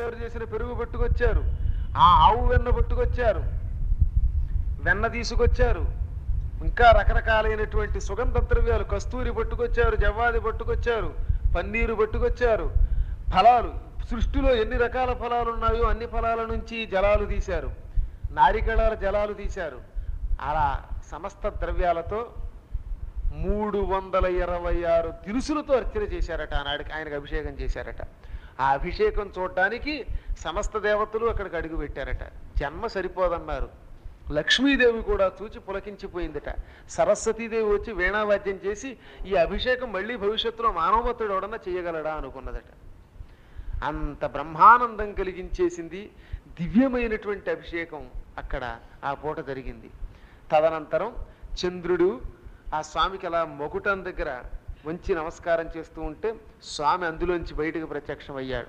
తయారు చేసిన పెరుగు పట్టుకొచ్చారు ఆ ఆవు వెన్న పట్టుకొచ్చారు వెన్న తీసుకొచ్చారు ఇంకా రకరకాలైనటువంటి సుగంధ ద్రవ్యాలు కస్తూరి పట్టుకొచ్చారు జవ్వాది పట్టుకొచ్చారు పన్నీరు పట్టుకొచ్చారు ఫలాలు సృష్టిలో ఎన్ని రకాల ఫలాలు ఉన్నాయో అన్ని ఫలాల నుంచి జలాలు తీశారు నారికళాల జలాలు తీశారు అలా సమస్త ద్రవ్యాలతో మూడు వందల ఇరవై ఆరు దినుసులతో అర్చన చేశారట ఆనాడికి ఆయనకు అభిషేకం చేశారట ఆ అభిషేకం చూడడానికి సమస్త దేవతలు అక్కడికి అడుగు పెట్టారట జన్మ సరిపోదన్నారు లక్ష్మీదేవి కూడా చూచి పులకించిపోయిందట సరస్వతీదేవి వచ్చి వీణావాద్యం చేసి ఈ అభిషేకం మళ్ళీ భవిష్యత్తులో మానవమతుడు ఎవడన్నా చేయగలడా అనుకున్నదట అంత బ్రహ్మానందం కలిగించేసింది దివ్యమైనటువంటి అభిషేకం అక్కడ ఆ పూట జరిగింది తదనంతరం చంద్రుడు ఆ స్వామికి అలా మొగుటం దగ్గర వంచి నమస్కారం చేస్తూ ఉంటే స్వామి అందులోంచి బయటకు ప్రత్యక్షమయ్యాడు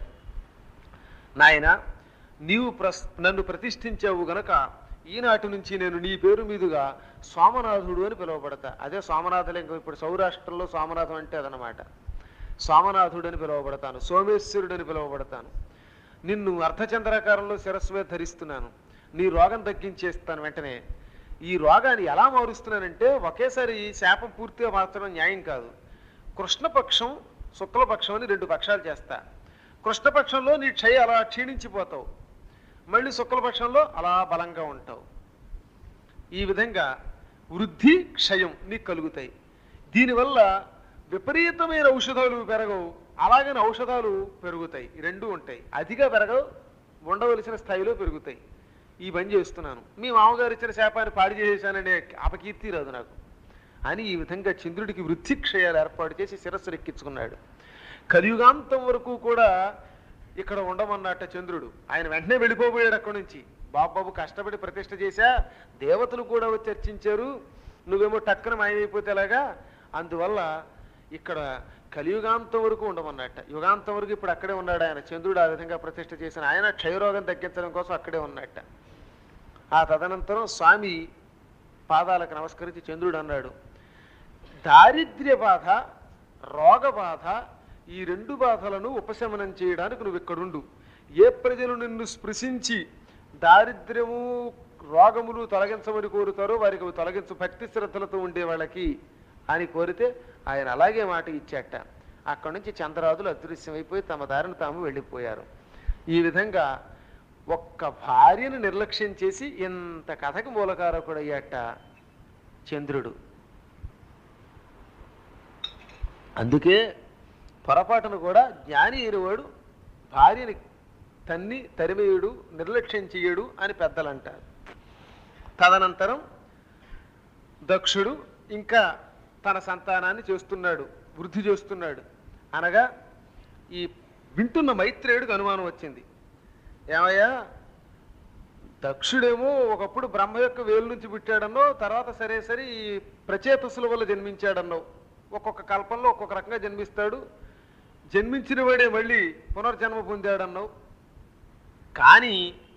నాయన నీవు ప్రస్ నన్ను ప్రతిష్ఠించావు గనక ఈనాటి నుంచి నేను నీ పేరు మీదుగా సోమనాథుడు అని పిలువబడతా అదే సోమనాథలింగం ఇప్పుడు సౌరాష్ట్రంలో సోమనాథం అంటే అదనమాట సోమనాథుడు అని పిలువబడతాను సోమేశ్వరుడు అని పిలువబడతాను నిన్ను అర్ధచంద్రాకారంలో శిరస్సు మీద ధరిస్తున్నాను నీ రోగం తగ్గించేస్తాను వెంటనే ఈ రోగాన్ని ఎలా మారుస్తున్నానంటే ఒకేసారి శాపం పూర్తిగా మార్చడం న్యాయం కాదు కృష్ణపక్షం శుక్లపక్షం అని రెండు పక్షాలు చేస్తా కృష్ణపక్షంలో నీ క్షయ అలా క్షీణించిపోతావు మళ్ళీ శుక్లపక్షంలో అలా బలంగా ఉంటావు ఈ విధంగా వృద్ధి క్షయం నీకు కలుగుతాయి దీనివల్ల విపరీతమైన ఔషధాలు పెరగవు అలాగని ఔషధాలు పెరుగుతాయి ఈ రెండు ఉంటాయి అధిక పెరగవు ఉండవలసిన స్థాయిలో పెరుగుతాయి ఈ పని చేస్తున్నాను మీ మామగారు ఇచ్చిన శాపాన్ని పాడి చేసేసాననే అపకీర్తి రాదు నాకు అని ఈ విధంగా చంద్రుడికి వృద్ధి క్షయాలు ఏర్పాటు చేసి శిరస్సు ఎక్కించుకున్నాడు కలియుగాంతం వరకు కూడా ఇక్కడ ఉండమన్నట్ట చంద్రుడు ఆయన వెంటనే వెళ్ళిపోబోయాడు అక్కడి నుంచి బాబు బాబు కష్టపడి ప్రతిష్ఠ చేశా దేవతలు కూడా వచ్చి చర్చించారు నువ్వేమో టక్కున మాయమైపోతే ఎలాగా అందువల్ల ఇక్కడ కలియుగాంతం వరకు ఉండమన్నట్ట యుగాంతం వరకు ఇప్పుడు అక్కడే ఉన్నాడు ఆయన చంద్రుడు ఆ విధంగా ప్రతిష్ఠ చేసిన ఆయన క్షయరోగం తగ్గించడం కోసం అక్కడే ఉన్నట్ట ఆ తదనంతరం స్వామి పాదాలకు నమస్కరించి చంద్రుడు అన్నాడు దారిద్ర్య బాధ రోగ బాధ ఈ రెండు బాధలను ఉపశమనం చేయడానికి నువ్వు ఇక్కడుండు ఏ ప్రజలు నిన్ను స్పృశించి దారిద్ర్యము రోగములు తొలగించమని కోరుతారో వారికి అవి తొలగించు భక్తి శ్రద్ధలతో ఉండే వాళ్ళకి అని కోరితే ఆయన అలాగే మాట ఇచ్చాట అక్కడి నుంచి చంద్రాదులు అదృశ్యమైపోయి తమ దారిని తాము వెళ్ళిపోయారు ఈ విధంగా ఒక్క భార్యను నిర్లక్ష్యం చేసి ఇంత కథకు మూలకారకుడయ్యాట చంద్రుడు అందుకే పొరపాటును కూడా జ్ఞాని అయినవాడు భార్యని తన్ని తరిమేయుడు నిర్లక్ష్యం చెయ్యడు అని పెద్దలు అంటారు తదనంతరం దక్షుడు ఇంకా తన సంతానాన్ని చేస్తున్నాడు వృద్ధి చేస్తున్నాడు అనగా ఈ వింటున్న మైత్రేయుడికి అనుమానం వచ్చింది ఏమయ్యా దక్షుడేమో ఒకప్పుడు బ్రహ్మ యొక్క వేలు నుంచి పుట్టాడన్నో తర్వాత సరే సరే ఈ ప్రచేతసుల వల్ల జన్మించాడన్నావు ఒక్కొక్క కల్పంలో ఒక్కొక్క రకంగా జన్మిస్తాడు జన్మించిన వాడే మళ్ళీ పునర్జన్మ పొందాడన్నావు కానీ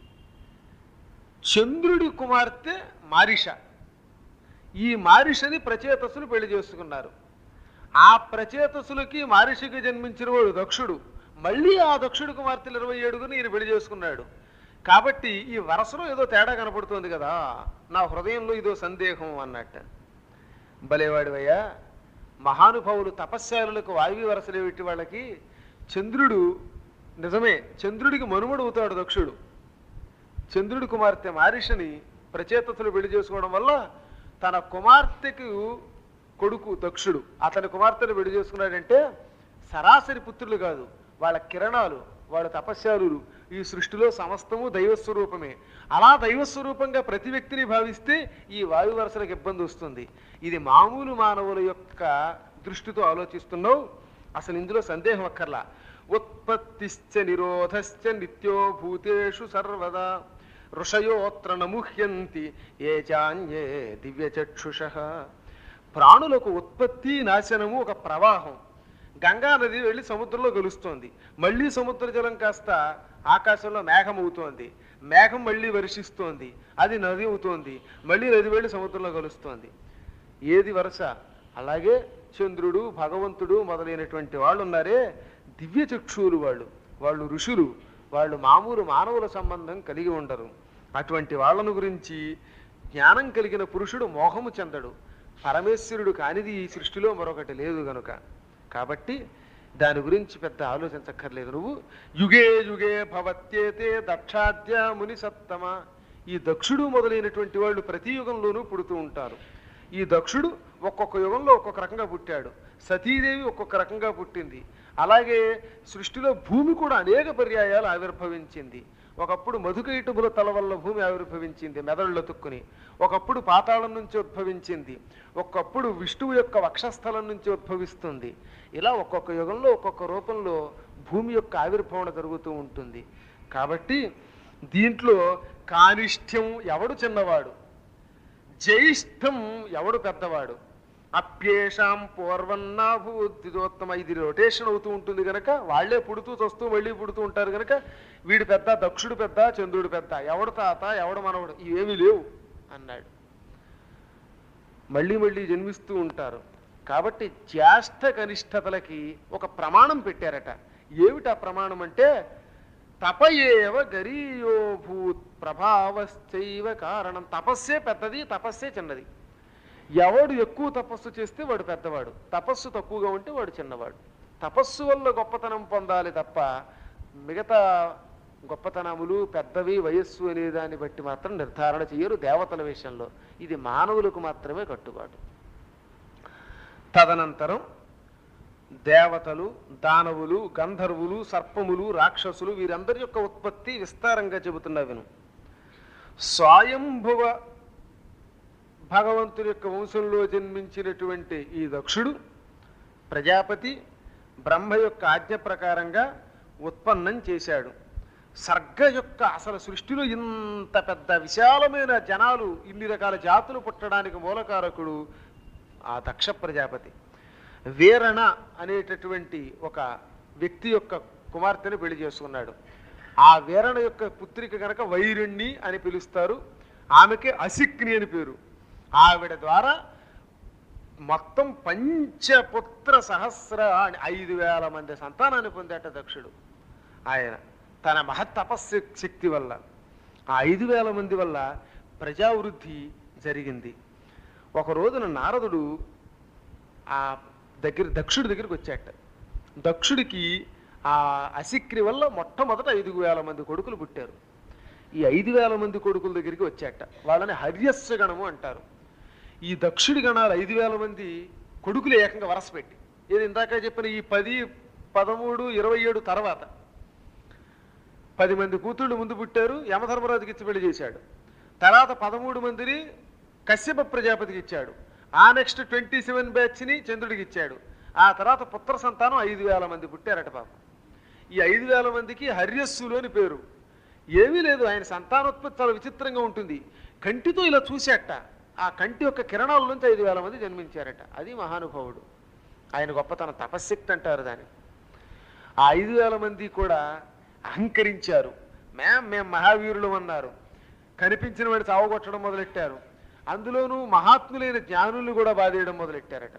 చంద్రుడి కుమార్తె మారిష ఈ మారిషని ప్రచేతసులు పెళ్లి చేసుకున్నారు ఆ ప్రచేతసులకి మారిషకి జన్మించిన వాడు దక్షుడు మళ్ళీ ఆ దక్షుడి కుమార్తెలు ఇరవై ఏడుగుని ఈయన పెళ్లి చేసుకున్నాడు కాబట్టి ఈ వరసలో ఏదో తేడా కనపడుతోంది కదా నా హృదయంలో ఇదో సందేహం అన్నట్టు భలేవాడివయ్యా మహానుభావులు తపస్యాలులకు వాయువి వరసలేవిటి వాళ్ళకి చంద్రుడు నిజమే చంద్రుడికి మనుమడు అవుతాడు దక్షుడు చంద్రుడి కుమార్తె మారిషని ప్రచేతసులు పెళ్లి చేసుకోవడం వల్ల తన కుమార్తెకు కొడుకు దక్షుడు అతని కుమార్తెను పెళ్లి చేసుకున్నాడంటే సరాసరి పుత్రులు కాదు వాళ్ళ కిరణాలు వాళ్ళ తపస్యాలు ఈ సృష్టిలో సమస్తము దైవస్వరూపమే అలా దైవస్వరూపంగా ప్రతి వ్యక్తిని భావిస్తే ఈ వాయు వరుసలకు ఇబ్బంది వస్తుంది ఇది మామూలు మానవుల యొక్క దృష్టితో ఆలోచిస్తున్నావు అసలు ఇందులో సందేహం అక్కర్లా ఉత్పత్తిశ్చ నిరోధశ్చ నిత్యో భూతేషు సర్వదా ఋషయోత్ర నముహ్యంతి ఏ చాన్యే దివ్యచక్షుష ప్రాణులకు ఉత్పత్తి నాశనము ఒక ప్రవాహం గంగా నది వెళ్ళి సముద్రంలో కలుస్తోంది మళ్ళీ సముద్ర జలం కాస్త ఆకాశంలో మేఘం అవుతోంది మేఘం మళ్ళీ వర్షిస్తోంది అది నది అవుతోంది మళ్ళీ నది వెళ్ళి సముద్రంలో కలుస్తోంది ఏది వరుస అలాగే చంద్రుడు భగవంతుడు మొదలైనటువంటి వాళ్ళు ఉన్నారే దివ్య చక్షువులు వాళ్ళు వాళ్ళు ఋషులు వాళ్ళు మామూలు మానవుల సంబంధం కలిగి ఉండరు అటువంటి వాళ్ళను గురించి జ్ఞానం కలిగిన పురుషుడు మోహము చెందడు పరమేశ్వరుడు కానిది ఈ సృష్టిలో మరొకటి లేదు గనుక కాబట్టి దాని గురించి పెద్ద ఆలోచించక్కర్లేదు నువ్వు యుగే యుగే భవత్యేతే దక్షాద్య ముని సత్తమ ఈ దక్షుడు మొదలైనటువంటి వాళ్ళు ప్రతి యుగంలోనూ పుడుతూ ఉంటారు ఈ దక్షుడు ఒక్కొక్క యుగంలో ఒక్కొక్క రకంగా పుట్టాడు సతీదేవి ఒక్కొక్క రకంగా పుట్టింది అలాగే సృష్టిలో భూమి కూడా అనేక పర్యాయాలు ఆవిర్భవించింది ఒకప్పుడు మధుకైటబుల తల వల్ల భూమి ఆవిర్భవించింది మెదళ్ళు తుక్కుని ఒకప్పుడు పాతాళం నుంచి ఉద్భవించింది ఒకప్పుడు విష్ణువు యొక్క వక్షస్థలం నుంచి ఉద్భవిస్తుంది ఇలా ఒక్కొక్క యుగంలో ఒక్కొక్క రూపంలో భూమి యొక్క ఆవిర్భవన జరుగుతూ ఉంటుంది కాబట్టి దీంట్లో కానిష్ఠ్యం ఎవడు చిన్నవాడు జ్యేష్ఠం ఎవడు పెద్దవాడు అప్యేషాం పూర్వన్నాభూతిదోత్తమ ఇది రొటేషన్ అవుతూ ఉంటుంది గనక వాళ్ళే పుడుతూ చస్తూ మళ్ళీ పుడుతూ ఉంటారు గనక వీడు పెద్ద దక్షుడు పెద్ద చంద్రుడు పెద్ద ఎవడు తాత ఎవడు మనవడు ఇవేమీ లేవు అన్నాడు మళ్ళీ మళ్ళీ జన్మిస్తూ ఉంటారు కాబట్టి జ్యేష్ఠ కనిష్టతలకి ఒక ప్రమాణం పెట్టారట ఏమిటా ప్రమాణం అంటే తపయేవ గరీయోభూత్ ప్రభావశ్చైవ కారణం తపస్సే పెద్దది తపస్సే చిన్నది ఎవడు ఎక్కువ తపస్సు చేస్తే వాడు పెద్దవాడు తపస్సు తక్కువగా ఉంటే వాడు చిన్నవాడు తపస్సు వల్ల గొప్పతనం పొందాలి తప్ప మిగతా గొప్పతనములు పెద్దవి వయస్సు అనే దాన్ని బట్టి మాత్రం నిర్ధారణ చేయరు దేవతల విషయంలో ఇది మానవులకు మాత్రమే కట్టుబాటు తదనంతరం దేవతలు దానవులు గంధర్వులు సర్పములు రాక్షసులు వీరందరి యొక్క ఉత్పత్తి విస్తారంగా చెబుతున్నా విను స్వయంభువ భగవంతుని యొక్క వంశంలో జన్మించినటువంటి ఈ దక్షుడు ప్రజాపతి బ్రహ్మ యొక్క ఆజ్ఞ ప్రకారంగా ఉత్పన్నం చేశాడు సర్గ యొక్క అసలు సృష్టిలో ఇంత పెద్ద విశాలమైన జనాలు ఇన్ని రకాల జాతులు పుట్టడానికి మూలకారకుడు ఆ దక్ష ప్రజాపతి వీరణ అనేటటువంటి ఒక వ్యక్తి యొక్క కుమార్తెను పెళ్లి చేసుకున్నాడు ఆ వీరణ యొక్క పుత్రిక గనక వైరుణ్ణి అని పిలుస్తారు ఆమెకి అసిక్ని అని పేరు ఆవిడ ద్వారా మొత్తం పంచపుత్ర సహస్ర అని ఐదు వేల మంది సంతానాన్ని పొందాట దక్షుడు ఆయన తన మహత్ తపస్సు శక్తి వల్ల ఆ ఐదు వేల మంది వల్ల ప్రజావృద్ధి జరిగింది ఒక రోజున నారదుడు ఆ దగ్గర దక్షుడి దగ్గరికి వచ్చాట దక్షుడికి ఆ అసిక్రి వల్ల మొట్టమొదట ఐదు వేల మంది కొడుకులు పుట్టారు ఈ ఐదు వేల మంది కొడుకుల దగ్గరికి వచ్చాట వాళ్ళని హర్యస్వ గణము అంటారు ఈ దక్షుడి గణాలు ఐదు వేల మంది కొడుకులు ఏకంగా వరస పెట్టి ఏది ఇందాక చెప్పిన ఈ పది పదమూడు ఇరవై ఏడు తర్వాత పది మంది కూతుళ్ళు ముందు పుట్టారు యమధర్మరాజుకి ఇచ్చి పెళ్లి చేశాడు తర్వాత పదమూడు మందిని కశ్యప ప్రజాపతికి ఇచ్చాడు ఆ నెక్స్ట్ ట్వంటీ సెవెన్ బ్యాచ్ని చంద్రుడికి ఇచ్చాడు ఆ తర్వాత పుత్ర సంతానం ఐదు వేల మంది పుట్టారట పాపం ఈ ఐదు వేల మందికి హర్యస్సులు అని పేరు ఏమీ లేదు ఆయన సంతానోత్పత్తి చాలా విచిత్రంగా ఉంటుంది కంటితో ఇలా చూశాట ఆ కంటి యొక్క కిరణాల నుంచి ఐదు వేల మంది జన్మించారట అది మహానుభావుడు ఆయన గొప్పతన తపశ్శక్తి అంటారు దాన్ని ఆ ఐదు వేల మంది కూడా అహంకరించారు మేం మేము మహావీరులు అన్నారు కనిపించిన వాడు చావగొట్టడం మొదలెట్టారు అందులోనూ మహాత్ములైన జ్ఞానుల్ని కూడా బాధేయడం మొదలెట్టారట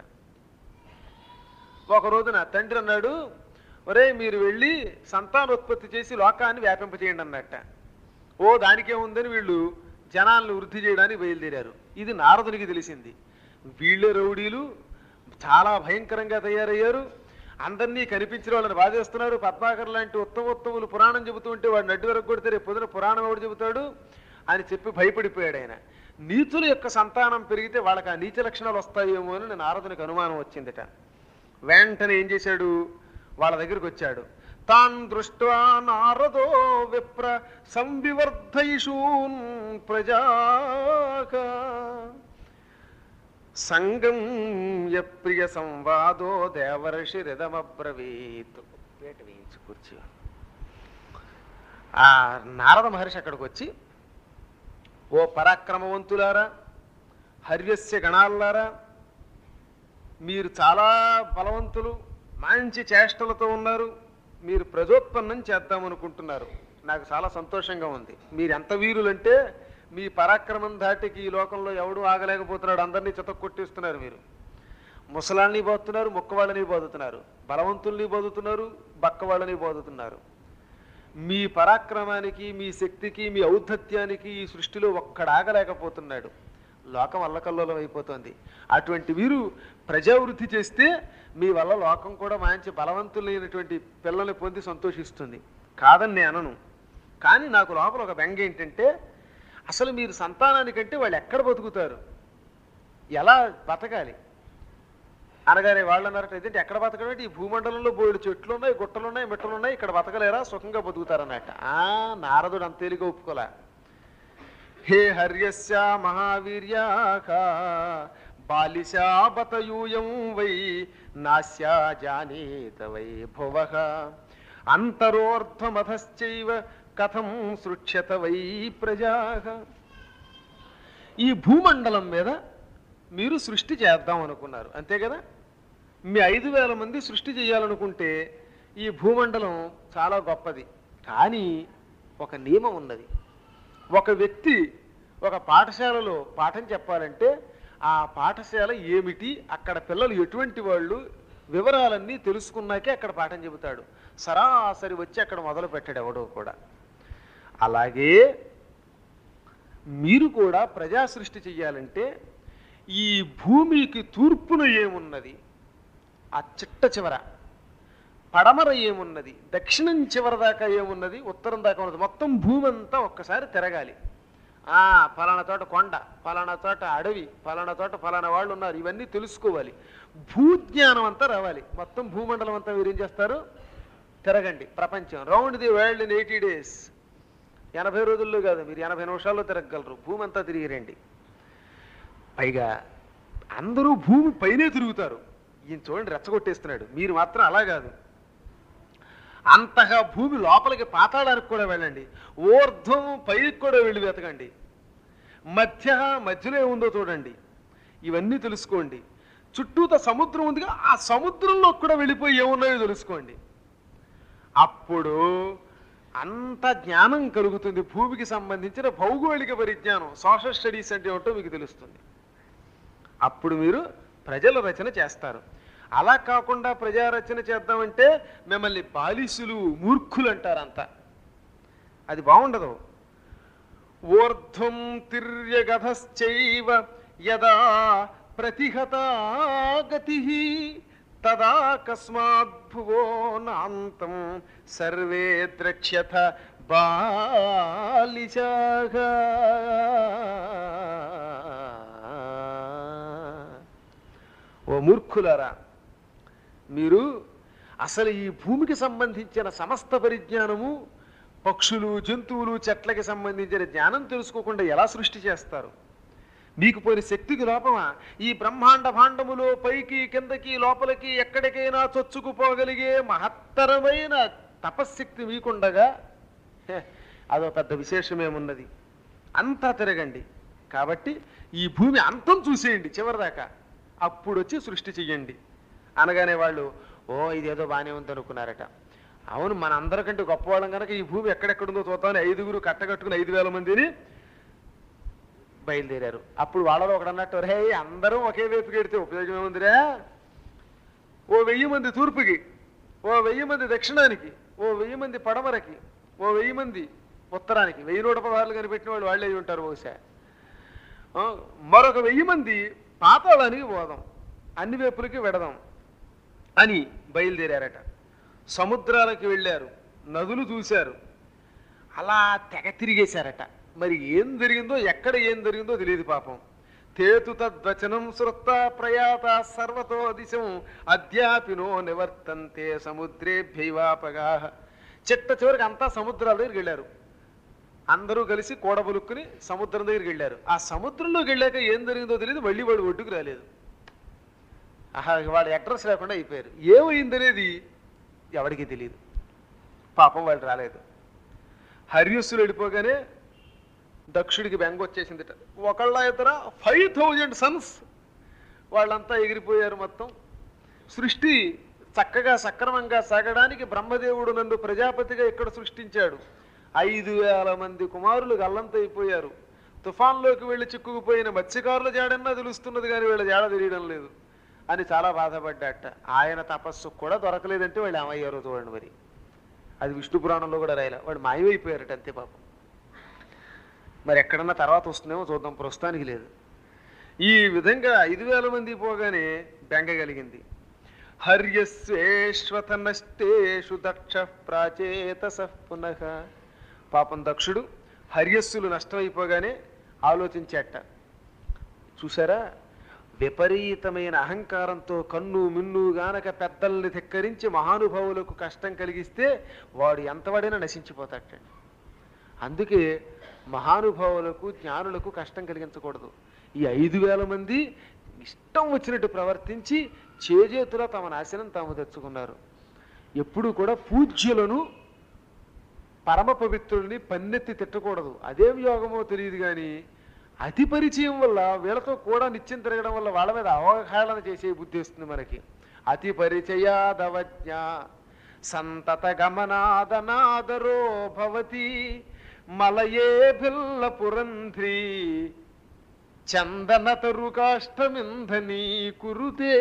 ఒక రోజున తండ్రి అన్నాడు ఒరే మీరు వెళ్ళి సంతానోత్పత్తి చేసి లోకాన్ని వ్యాపింపచేయండి అన్నట్ట ఓ దానికే ఉందని వీళ్ళు జనాలను వృద్ధి చేయడానికి బయలుదేరారు ఇది నారదునికి తెలిసింది వీళ్ళే రౌడీలు చాలా భయంకరంగా తయారయ్యారు అందరినీ కనిపించిన వాళ్ళని బాధేస్తున్నారు పద్మాకర్ లాంటి ఉత్తమోత్తములు పురాణం చెబుతూ ఉంటే వాడు నడ్డు వరకు కొడితే రేపు పొద్దున పురాణం ఎవడు చెబుతాడు అని చెప్పి భయపడిపోయాడు ఆయన నీచుల యొక్క సంతానం పెరిగితే వాళ్ళకి ఆ నీచ లక్షణాలు వస్తాయేమో అని నారదునికి అనుమానం వచ్చిందిట వెంటనే ఏం చేశాడు వాళ్ళ దగ్గరికి వచ్చాడు తాన్ దృష్ట్వా నారదో విప్ర సంవివర్ధయిషూన్ ప్రజాక సంగం యప్రియ సంవాదో దేవర్షి రిదమబ్రవీత్ వేట వేయించి కూర్చో ఆ నారద మహర్షి అక్కడికి వచ్చి ఓ పరాక్రమవంతులారా హర్యస్య గణాలారా మీరు చాలా బలవంతులు మంచి చేష్టలతో ఉన్నారు మీరు ప్రజోత్పన్నం చేద్దామనుకుంటున్నారు నాకు చాలా సంతోషంగా ఉంది మీరు ఎంత వీరులంటే మీ పరాక్రమం దాటికి ఈ లోకంలో ఎవడు ఆగలేకపోతున్నాడు అందరినీ చితక్కొట్టిస్తున్నారు మీరు ముసలాన్ని బోతున్నారు ముక్క వాళ్ళని బోదుతున్నారు బలవంతుల్ని బోదుతున్నారు బక్క వాళ్ళని బోదుతున్నారు మీ పరాక్రమానికి మీ శక్తికి మీ ఔద్ధత్యానికి ఈ సృష్టిలో ఒక్కడాగలేకపోతున్నాడు లోకం అల్లకల్లోలం అయిపోతుంది అటువంటి వీరు ప్రజావృద్ధి చేస్తే మీ వల్ల లోకం కూడా మంచి బలవంతులైనటువంటి పిల్లల్ని పొంది సంతోషిస్తుంది కాదని నేను అనను కానీ నాకు లోపల ఒక బెంగ ఏంటంటే అసలు మీరు సంతానానికంటే వాళ్ళు ఎక్కడ బతుకుతారు ఎలా బతకాలి అనగానే వాళ్ళు అన్నారట ఇదేంటి ఎక్కడ బతకడం ఈ భూమండలంలో బోయిడు చెట్లు ఉన్నాయి గుట్టలు ఉన్నాయి మిట్టలు ఉన్నాయి ఇక్కడ బతకలేరా సుఖంగా బతుకుతారన్నట్ట ఆ నారదుడు అంత తేలిక ఒప్పుకోలే హే హర్యస్య మహావీర్యాక బాలిశా బతయూయం వై నాస్యా జానీత వై భువ అంతరోర్ధమధశ్చైవ కథం సృక్ష్యత వై ప్రజా ఈ భూమండలం మీద మీరు సృష్టి చేద్దాం అనుకున్నారు అంతే కదా మీ ఐదు వేల మంది సృష్టి చేయాలనుకుంటే ఈ భూమండలం చాలా గొప్పది కానీ ఒక నియమం ఉన్నది ఒక వ్యక్తి ఒక పాఠశాలలో పాఠం చెప్పాలంటే ఆ పాఠశాల ఏమిటి అక్కడ పిల్లలు ఎటువంటి వాళ్ళు వివరాలన్నీ తెలుసుకున్నాకే అక్కడ పాఠం చెబుతాడు సరాసరి వచ్చి అక్కడ మొదలు పెట్టాడు ఎవడో కూడా అలాగే మీరు కూడా ప్రజా సృష్టి చెయ్యాలంటే ఈ భూమికి తూర్పున ఏమున్నది ఆ చిట్ట చివర పడమర ఏమున్నది దక్షిణం చివర దాకా ఏమున్నది ఉత్తరం దాకా ఉన్నది మొత్తం భూమి అంతా ఒక్కసారి తిరగాలి ఆ ఫలానా చోట కొండ ఫలానా చోట అడవి ఫలానా చోట ఫలానా వాళ్ళు ఉన్నారు ఇవన్నీ తెలుసుకోవాలి భూజ్ఞానం అంతా రావాలి మొత్తం భూమండలం అంతా మీరు ఏం చేస్తారు తిరగండి ప్రపంచం round the world in eighty days ఎనభై రోజుల్లో కాదు మీరు ఎనభై నిమిషాల్లో తిరగగలరు భూమి అంతా తిరిగి రండి పైగా అందరూ భూమి పైనే తిరుగుతారు ఈయన చూడండి రెచ్చగొట్టేస్తున్నాడు మీరు మాత్రం అలా కాదు అంతగా భూమి లోపలికి పాతాళానికి కూడా వెళ్ళండి ఊర్ధ్వం పైకి కూడా వెళ్ళి వెతకండి మధ్య మధ్యలో ఏముందో చూడండి ఇవన్నీ తెలుసుకోండి చుట్టూత సముద్రం ఉందిగా ఆ సముద్రంలో కూడా వెళ్ళిపోయి ఏమున్నాయో తెలుసుకోండి అప్పుడు అంత జ్ఞానం కలుగుతుంది భూమికి సంబంధించిన భౌగోళిక పరిజ్ఞానం సోషల్ స్టడీస్ అంటే ఏమిటో మీకు తెలుస్తుంది అప్పుడు మీరు ప్రజల రచన చేస్తారు అలా కాకుండా ప్రజారచన చేద్దామంటే మిమ్మల్ని బాలిసులు మూర్ఖులు అంటారంతా అది బాగుండదు ఊర్ధ్వం తిర్యగధశ్చైవ యదా ప్రతిహతా గతి తదా కస్మాత్ భువో నాంతం సర్వే ద్రక్ష్యథ బాలిశాగా ఓ మూర్ఖులారా మీరు అసలు ఈ భూమికి సంబంధించిన సమస్త పరిజ్ఞానము పక్షులు జంతువులు చెట్లకి సంబంధించిన జ్ఞానం తెలుసుకోకుండా ఎలా సృష్టి చేస్తారు మీకు పోయిన శక్తికి లోపమా ఈ బ్రహ్మాండ భాండములో పైకి కిందకి లోపలికి ఎక్కడికైనా చొచ్చుకుపోగలిగే మహత్తరమైన తపశ్శక్తి మీకుండగా హే, అదో పెద్ద విశేషమేమున్నది అంతా తిరగండి కాబట్టి ఈ భూమి అంతం చూసేయండి చివరిదాకా అప్పుడు వచ్చి సృష్టి చెయ్యండి అనగానే వాళ్ళు ఓ ఇదేదో బాగానే ఉంది అనుకున్నారట అవును మన అందరికంటే గొప్పవాళ్ళం కనుక ఈ భూమి ఎక్కడెక్కడుందో చూద్దామని ఐదుగురు కట్టగట్టుకుని ఐదు వేల మందిని బయలుదేరారు అప్పుడు వాళ్ళలో ఒకడు అన్నట్టు రే అందరం ఒకే వైపుకి ఎడితే ఉపయోగం ఏముందిరా ఓ వెయ్యి మంది తూర్పుకి ఓ వెయ్యి మంది దక్షిణానికి ఓ వెయ్యి మంది పడమరకి ఓ వెయ్యి మంది ఉత్తరానికి వెయ్యి నూట పదహారులు కనిపెట్టిన వాళ్ళు వాళ్ళే అయి ఉంటారు బహుశా ఆ, మరొక వెయ్యి మంది పాతాళానికి పోదాం అన్ని వైపులకి వెడదాం అని బయలుదేరారట సముద్రాలకు వెళ్ళారు నదులు చూశారు అలా తెగ తిరిగేశారట మరి ఏం జరిగిందో ఎక్కడ ఏం జరిగిందో తెలియదు పాపం తేతు తద్వచనం శ్రుత్త ప్రయాత సర్వతో దిశం అద్యాపినో నివర్తంతే సముద్రేభ్యైవాపగా చిట్ట చివరికి అంతా సముద్రాల దగ్గరికి వెళ్ళారు అందరూ కలిసి కూడబులుక్కుని సముద్రం దగ్గరికి వెళ్ళారు ఆ సముద్రంలోకి వెళ్ళాక ఏం జరిగిందో తెలియదు మళ్ళీ వాడు ఒడ్డుకు రాలేదు ఆహా వాడు అడ్రస్ లేకుండా అయిపోయారు ఏమైందనేది ఎవరికి తెలియదు పాపం వాళ్ళు రాలేదు హర్యస్సులు వెళ్ళిపోగానే దక్షుడికి బెంగ వచ్చేసిందిట ఒకళ్ళ ఇతర ఫైవ్ థౌజండ్ సన్స్ వాళ్ళంతా ఎగిరిపోయారు మొత్తం సృష్టి చక్కగా సక్రమంగా సాగడానికి బ్రహ్మదేవుడు నన్ను ప్రజాపతిగా ఇక్కడ సృష్టించాడు ఐదు వేల మంది కుమారులు గల్లంతైపోయారు తుఫాన్లోకి వెళ్ళి చిక్కుకుపోయిన మత్స్యకారుల జాడన్నా తెలుస్తున్నది కానీ వీళ్ళ జాడ తెలియడం లేదు అని చాలా బాధపడ్డాట ఆయన తపస్సు కూడా దొరకలేదంటే వాళ్ళు ఏమయ్యారో చూడండి మరి అది విష్ణు పురాణంలో కూడా రాయలే వాడు మాయమైపోయారట అంతే పాపం మరి ఎక్కడన్నా తర్వాత వస్తుందేమో చూద్దాం ప్రస్తుతానికి లేదు ఈ విధంగా ఐదు వేల మంది పోగానే బెంగ కలిగింది హర్యస్వేశ్వత నష్టేషు దక్ష ప్రాచేతస పునః పాపం దక్షుడు హర్యస్సులు నష్టమైపోగానే ఆలోచించేట చూసారా విపరీతమైన అహంకారంతో కన్ను మిన్ను గానక పెద్దల్ని ధిక్కరించి మహానుభావులకు కష్టం కలిగిస్తే వాడు ఎంతవాడైనా నశించిపోతాడట అందుకే మహానుభావులకు జ్ఞానులకు కష్టం కలిగించకూడదు ఈ ఐదు వేల మంది ఇష్టం వచ్చినట్టు ప్రవర్తించి చేజేతులా తమ నాశనం తాము తెచ్చుకున్నారు ఎప్పుడు కూడా పూజ్యులను పరమ పవిత్రుల్ని పన్నెత్తి తిట్టకూడదు అదేం యోగమో తెలియదు కానీ అతి పరిచయం వల్ల వీళ్ళతో కూడా నిత్యం తిరగడం వల్ల వాళ్ళ మీద అవహేళన చేసే బుద్ధి వస్తుంది మనకి అతి పరిచయాదవజ్ఞ సంతత గమనాదనాదరో భవతి మలయే భిల్ల పురంధ్రి చందన తరు కాష్టమింధని కురుతే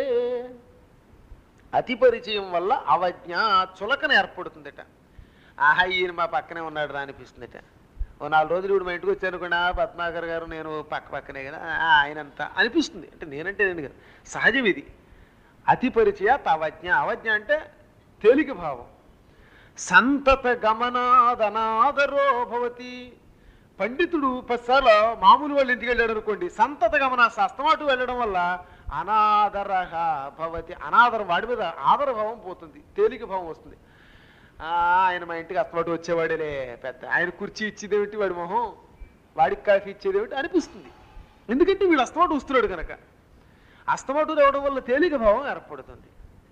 అతి పరిచయం వల్ల అవజ్ఞ చులకన ఏర్పడుతుందట ఆహా ఈయన మా పక్కనే ఉన్నాడు రా అనిపిస్తుందట ఓ నాలుగు రోజులు ఇప్పుడు మా ఇంటికి వచ్చాను కూడా పద్మాకర్ గారు నేను పక్క పక్కనే కదా ఆ, ఆయనంతా అనిపిస్తుంది అంటే నేనంటే నేను కదా సహజం ఇది అతి పరిచయ తవజ్ఞ అవజ్ఞ అంటే తేలిక భావం సంతత గమనాదనాదరో భవతి పండితుడు పసాల మామూలు వాళ్ళ ఇంటికి వెళ్ళాడు అనుకోండి సంతత గమన సస్తమాటు వెళ్ళడం వల్ల అనాదరహ భవతి అనాదరం వాడి మీద ఆదరభావం పోతుంది తేలిక భావం వస్తుంది ఆ, ఆయన మా ఇంటికి అస్తమాటు వచ్చేవాడేలే పెద్ద ఆయన కుర్చీ ఇచ్చేదేమిటి వాడి మొహం వాడికి కాఫీ ఇచ్చేదేమిటి అనిపిస్తుంది ఎందుకంటే వీడు అస్తమాటు వస్తున్నాడు కనుక అస్తమాటు రావడం వల్ల తేలిక భావం ఏర్పడుతుంది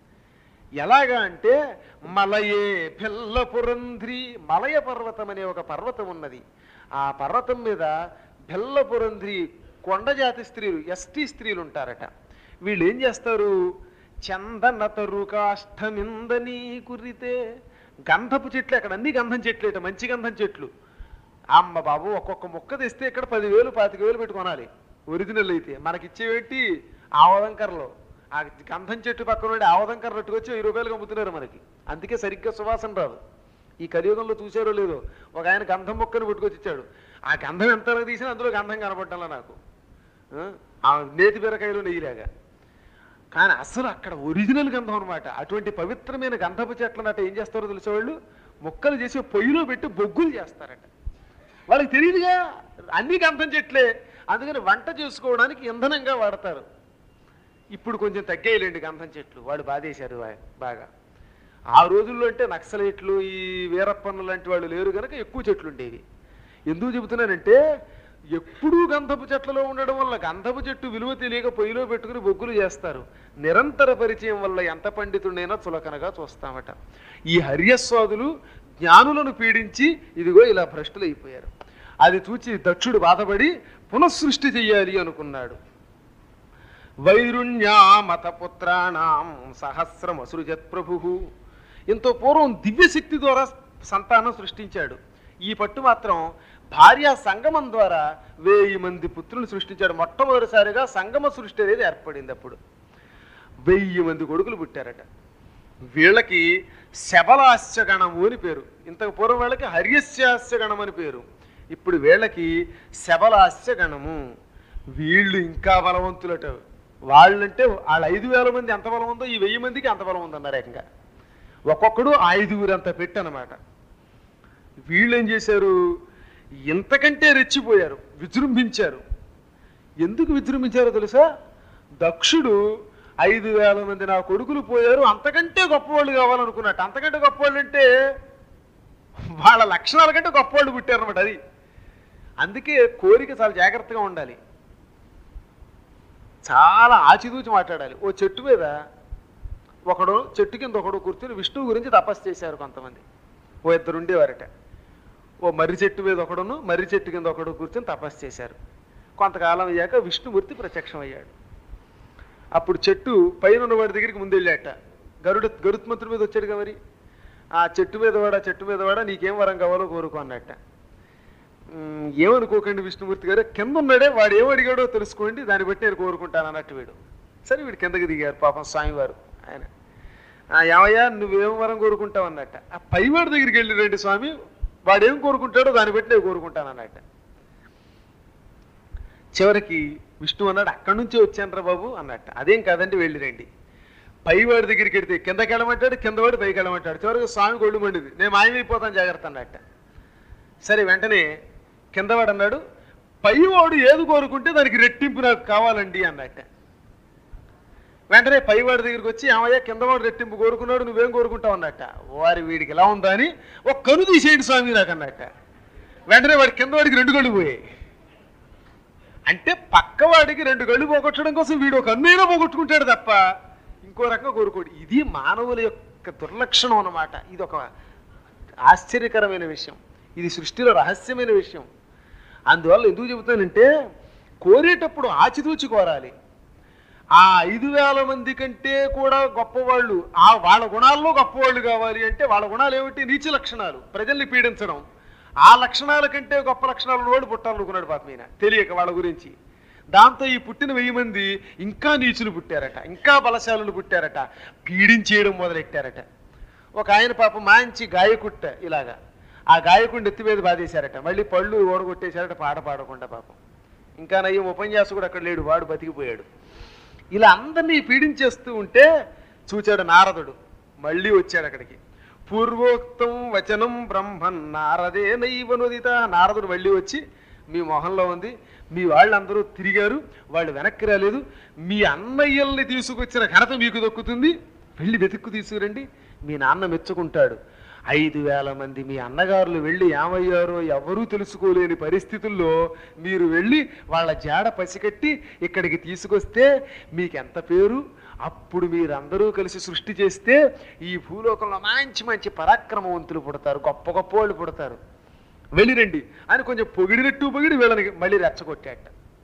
ఎలాగా అంటే మలయే బెల్లపురంధ్రి మలయ పర్వతం అనే ఒక పర్వతం ఉన్నది ఆ పర్వతం మీద బెల్లపురంధ్రి కొండ జాతి స్త్రీలు ఎస్టీ స్త్రీలు ఉంటారట వీళ్ళు ఏం చేస్తారు చందన తరు కాష్టమిందని కురితే గంధపు చెట్లు అక్కడ అన్ని గంధం చెట్లేట మంచి గంధం చెట్లు అమ్మ బాబు ఒక్కొక్క మొక్క తెస్తే ఇక్కడ పదివేలు పాతిక వేలు పెట్టి కొనాలి ఒరిజినల్ అయితే మనకిచ్చేవేంటి ఆవదంకరలో ఆ గంధం చెట్టు పక్కన ఉండి ఆవదంకర పట్టుకొచ్చి వెయ్యి రూపాయలు అమ్ముతున్నారు మనకి అందుకే సరిగ్గా సువాసన రాదు ఈ కలియుగంలో చూసారో లేదో ఒక ఆయన గంధం మొక్కను పట్టుకొచ్చి ఇచ్చాడు ఆ గంధం ఎంత తీసినా అందులో గంధం కనపడ్డాలా నాకు ఆ? ఆ నేతి బీరకాయలు నెయ్యిలాగా కానీ అసలు అక్కడ ఒరిజినల్ గంధం అనమాట అటువంటి పవిత్రమైన గంధపు చెట్లనట ఏం చేస్తారో తెలిసే వాళ్ళు ముక్కలు చేసి పొయ్యిలో పెట్టి బొగ్గులు చేస్తారట వాళ్ళకి తెలియదుగా అన్ని గంధం చెట్లే అందుకని వంట చేసుకోవడానికి ఇంధనంగా వాడతారు ఇప్పుడు కొంచెం తగ్గేయలేండి గంధం చెట్లు వాడు బాధేశారు వా- బాగా ఆ రోజుల్లో అంటే నక్సలైట్లు ఈ వీరప్పన్ను లాంటి వాళ్ళు లేరు కనుక ఎక్కువ చెట్లు ఉండేవి ఎందుకు చెబుతున్నానంటే ఎప్పుడూ గంధపు చెట్లలో ఉండడం వల్ల గంధపు చెట్టు విలువ తెలియక పొయ్యిలో పెట్టుకుని బొగ్గులు చేస్తారు నిరంతర పరిచయం వల్ల ఎంత పండితుడైనా చులకనగా చూస్తామట ఈ హర్యస్వాదులు జ్ఞానులను పీడించి ఇదిగో ఇలా భ్రష్టులైపోయారు అది చూచి దక్షుడు బాధపడి పునఃసృష్టి చెయ్యాలి అనుకున్నాడు వైరుణ్యామత పుత్రాణం సహస్రమసృజత్ ప్రభు ఎంతో పూర్వం దివ్యశక్తి ద్వారా సంతానం సృష్టించాడు ఈ పట్టు మాత్రం భార్య సంగమం ద్వారా వెయ్యి మంది పుత్రులు సృష్టించాడు మొట్టమొదటిసారిగా సంగమ సృష్టి అనేది ఏర్పడింది అప్పుడు వెయ్యి మంది కొడుకులు పుట్టారట వీళ్ళకి శబలాస్య గణము అని పేరు ఇంతకు పూర్వం వీళ్ళకి హర్యస్యాస్య గణం అని పేరు ఇప్పుడు వీళ్ళకి శబలాస్య గణము వీళ్ళు ఇంకా బలవంతులట వాళ్ళంటే వాళ్ళ ఐదు వేల మంది ఎంత బలం ఉందో ఈ వెయ్యి మందికి అంత బలం ఉందన్నారు ఏకంగా ఒక్కొక్కడు ఐదుగురు అంత పెట్టనమాట వీళ్ళు ఏం చేశారు ఇంతకంటే రెచ్చిపోయారు విజృంభించారు ఎందుకు విజృంభించారో తెలుసా దక్షుడు ఐదు వేల మంది నా కొడుకులు పోయారు అంతకంటే గొప్పవాళ్ళు కావాలనుకున్నట్టు అంతకంటే గొప్పవాళ్ళు అంటే వాళ్ళ లక్షణాల కంటే గొప్పవాళ్ళు పుట్టారన్నమాట అది అందుకే కోరిక చాలా జాగ్రత్తగా ఉండాలి చాలా ఆచితూచి మాట్లాడాలి ఓ చెట్టు మీద ఒకడు చెట్టు కింద ఒకడు కూర్చుని విష్ణువు గురించి తపస్సు చేశారు కొంతమంది ఓ ఇద్దరు ఉండేవారట ఓ మర్రి చెట్టు మీద ఒకడును మర్రి చెట్టు కింద ఒకడు కూర్చొని తపస్సు చేశారు కొంతకాలం అయ్యాక విష్ణుమూర్తి ప్రత్యక్షం అయ్యాడు అప్పుడు చెట్టు పైన ఉన్న వాడి దగ్గరికి ముందు వెళ్ళాట గరుడ గరుత్మంతుడి మీద వచ్చాడుగా మరి ఆ చెట్టు మీద వాడా చెట్టు మీద వాడా నీకేం వరం కావాలో కోరుకో అన్నట్ట "ఉమ్, ఏమనుకోకండి విష్ణుమూర్తి గారు కింద ఉన్నాడే వాడు ఏం అడిగాడో తెలుసుకోండి దాన్ని బట్టి నేను కోరుకుంటాను అన్నట్టు వీడు సరే వీడు కిందకి దిగారు పాపం స్వామివారు ఆయన "ఆ, ఏమయ్యా నువ్వేం వరం కోరుకుంటావు అన్నట్ట ఆ పైవాడి దగ్గరికి వెళ్ళి రండి స్వామి వాడేం కోరుకుంటాడో దాన్ని బట్టి నేను కోరుకుంటాను అన్నట్ట చివరికి విష్ణు అన్నాడు అక్కడి నుంచే వచ్చానరా బాబు అన్నట్ట అదేం కాదండి వెళ్ళి రండి పైవాడి దగ్గరికి వెడితే కిందకి వెళ్ళమంటాడు కిందవాడు పైకి వెళ్ళమంటాడు చివరికి స్వామి గొళ్ళు మండిది నేను మాయమైపోతాను జాగ్రత్త అన్నట్ట సరే వెంటనే కిందవాడు అన్నాడు పైవాడు ఏది కోరుకుంటే దానికి రెట్టింపు నాకు కావాలండి అన్నట్ట వెంటనే పైవాడి దగ్గరికి వచ్చి ఏమయ్యా కిందవాడు రెట్టింపు కోరుకున్నాడు నువ్వేం కోరుకుంటావు అన్నట్ట వారి వీడికి ఎలా ఉందా అని ఒక కను తీసేయండి స్వామి నాకు అన్నట్ట వెంటనే వాడి కిందవాడికి రెండు కళ్ళు పోయాయి అంటే పక్కవాడికి రెండు కళ్ళు పోగొట్టడం కోసం వీడు ఒక అన్నైనా పోగొట్టుకుంటాడు తప్ప ఇంకో రకంగా కోరుకోడు ఇది మానవుల యొక్క దుర్లక్షణం అన్నమాట ఇది ఒక ఆశ్చర్యకరమైన విషయం ఇది సృష్టిలో రహస్యమైన విషయం అందువల్ల ఎందుకు చెబుతానంటే కోరేటప్పుడు ఆచితూచి కోరాలి ఆ ఐదు వేల మంది కంటే కూడా గొప్పవాళ్ళు ఆ వాళ్ళ గుణాల్లో గొప్పవాళ్ళు కావాలి అంటే వాళ్ళ గుణాలు ఏమిటి నీచ లక్షణాలు ప్రజల్ని పీడించడం ఆ లక్షణాల కంటే గొప్ప లక్షణాలు ఉన్నవాడు పుట్టాలనుకున్నాడు పాప ఈయన తెలియక వాళ్ళ గురించి దాంతో ఈ పుట్టిన వెయ్యి మంది ఇంకా నీచులు పుట్టారట ఇంకా బలశాలులు పుట్టారట పీడించేయడం మొదలెట్టారట ఒక ఆయన పాపం మంచి గాయకుట్ట ఇలాగా ఆ గాయకుడిని ఎత్తి మీద బాధేశారట మళ్ళీ పళ్ళు ఓడగొట్టేశారట పాట పాడకుండా పాపం ఇంకా నయ్యం ఉపన్యాసకుడు అక్కడ లేడు వాడు బతికిపోయాడు ఇలా అందరినీ పీడించేస్తూ ఉంటే చూచాడు నారదుడు మళ్ళీ వచ్చాడు అక్కడికి పూర్వోక్తం వచనం బ్రహ్మన్ నారదే నైవనుదిత నారదుడు మళ్ళీ వచ్చి మీ మొహంలో ఉంది మీ వాళ్ళందరూ తిరిగారు వాళ్ళు వెనక్కి రాలేదు మీ అన్నయ్యల్ని తీసుకొచ్చిన ఘనత మీకు దొక్కుతుంది వెళ్ళి వెతుక్కు తీసుకురండి మీ నాన్న మెచ్చుకుంటాడు ఐదు వేల మంది మీ అన్నగారులు వెళ్ళి ఏమయ్యారో ఎవరూ తెలుసుకోలేని పరిస్థితుల్లో మీరు వెళ్ళి వాళ్ళ జాడ పసికట్టి ఇక్కడికి తీసుకొస్తే మీకెంత పేరు అప్పుడు మీరందరూ కలిసి సృష్టి చేస్తే ఈ భూలోకంలో మంచి మంచి పరాక్రమవంతులు పుడతారు గొప్ప గొప్ప వాళ్ళు పుడతారు వెళ్ళిరండి అని కొంచెం పొగిడినట్టు పొగిడి వీళ్ళని మళ్ళీ రెచ్చగొట్టాట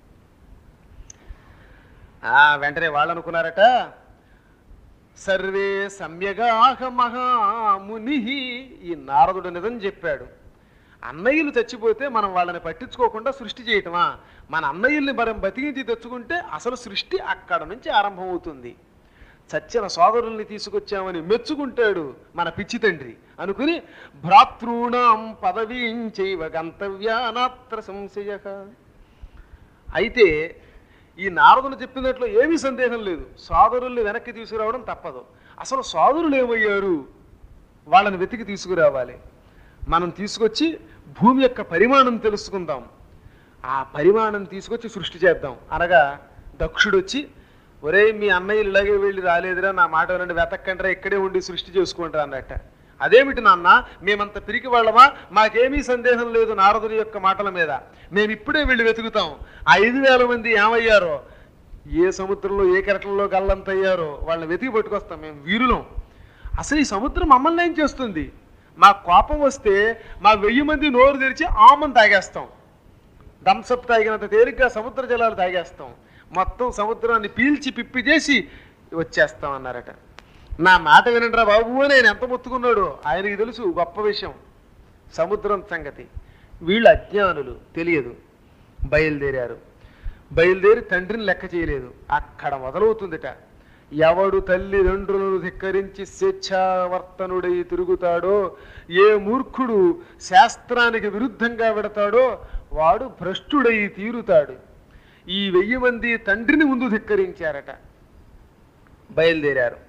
ఆ, వెంటనే వాళ్ళు అనుకున్నారట సర్వే సమ్యగాహ మహాముని ఈ నారదుడు నిజం చెప్పాడు అన్నయ్యలు చచ్చిపోతే మనం వాళ్ళని పట్టించుకోకుండా సృష్టి చేయటమా మన అన్నయ్యల్ని మనం బతికించి తెచ్చుకుంటే అసలు సృష్టి అక్కడ నుంచి ఆరంభమవుతుంది చచ్చిన సోదరుల్ని తీసుకొచ్చామని మెచ్చుకుంటాడు మన పిచ్చి తండ్రి అనుకుని భ్రాతృణాం పదవీం చైవ గంతవ్యానాత్ర సంశయ అయితే ఈ నారదులు చెప్పినట్లు ఏమీ సందేహం లేదు సోదరుల్ని వెనక్కి తీసుకురావడం తప్పదు అసలు సోదరులు ఏమయ్యారు వాళ్ళని వెతికి తీసుకురావాలి మనం తీసుకొచ్చి భూమి యొక్క పరిమాణం తెలుసుకుందాం ఆ పరిమాణం తీసుకొచ్చి సృష్టి చేద్దాం అనగా దక్షుడు వచ్చి ఒరే మీ అన్నయ్యలు ఇలాగే వెళ్ళి రాలేదురా నా మాట వినండి వెతక్కండ్రా ఇక్కడే ఉండి సృష్టి చేసుకుంటారా అన్నట్ట అదేమిటి నాన్న మేమంత పిరికి వాళ్ళమా మాకేమీ సందేహం లేదు నారదుని యొక్క మాటల మీద మేము ఇప్పుడే వెళ్ళి వెతుకుతాం ఆ ఐదు వేల మంది ఏమయ్యారో ఏ సముద్రంలో ఏ కెరటంలో గల్లంతయ్యారో వాళ్ళని వెతికి పట్టుకొస్తాం మేము వీరులం అసలు ఈ సముద్రం మమ్మల్ని ఏం చేస్తుంది మా కోపం వస్తే మా వెయ్యి మంది నోరు తెరిచి ఆమం తాగేస్తాం థమ్సప్ తాగినంత తేలిగ్గా సముద్ర జలాలు తాగేస్తాం మొత్తం సముద్రాన్ని పీల్చి పిప్పి చేసి వచ్చేస్తాం అన్నారట నా మాట వినండిరా బాబు అని ఆయన ఎంత మొత్తుకున్నాడు ఆయనకి తెలుసు గొప్ప విషయం సముద్రం సంగతి వీళ్ళు అజ్ఞానులు తెలియదు బయలుదేరారు బయలుదేరి తండ్రిని లెక్క చేయలేదు అక్కడ మొదలవుతుందిట ఎవడు తల్లిదండ్రులను ధిక్కరించి స్వేచ్ఛావర్తనుడై తిరుగుతాడో ఏ మూర్ఖుడు శాస్త్రానికి విరుద్ధంగా పెడతాడో వాడు భ్రష్టుడై తీరుతాడు ఈ వెయ్యి మంది తండ్రిని ముందు ధిక్కరించారట బయలుదేరారు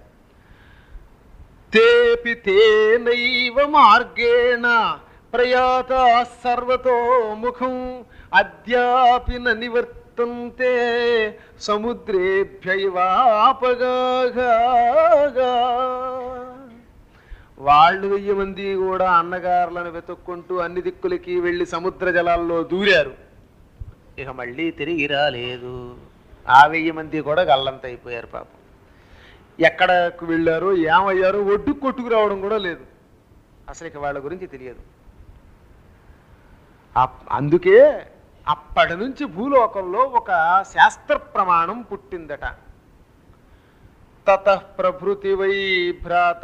తేపి తేనైవ మార్గేణ ప్రయాత సర్వతో ముఖం అద్యాపి న నివర్తంతే సముద్రేభ్యైవాపగా వాళ్ళు వెయ్యి మంది కూడా అన్నగారులను వెతుక్కుంటూ అన్ని దిక్కులకి వెళ్ళి సముద్ర జలాల్లో దూరారు ఇక మళ్ళీ తిరిగి రాలేదు ఆ వెయ్యి మంది కూడా గల్లంతైపోయారు పాపం ఎక్కడకు వెళ్ళారో ఏమయ్యారో ఒడ్డు కొట్టుకు రావడం కూడా లేదు అసలు ఇక వాళ్ళ గురించి తెలియదు అప్- అందుకే అప్పటి నుంచి భూలోకంలో ఒక శాస్త్ర ప్రమాణం పుట్టిందట తత ప్రభృతి వై భ్రాత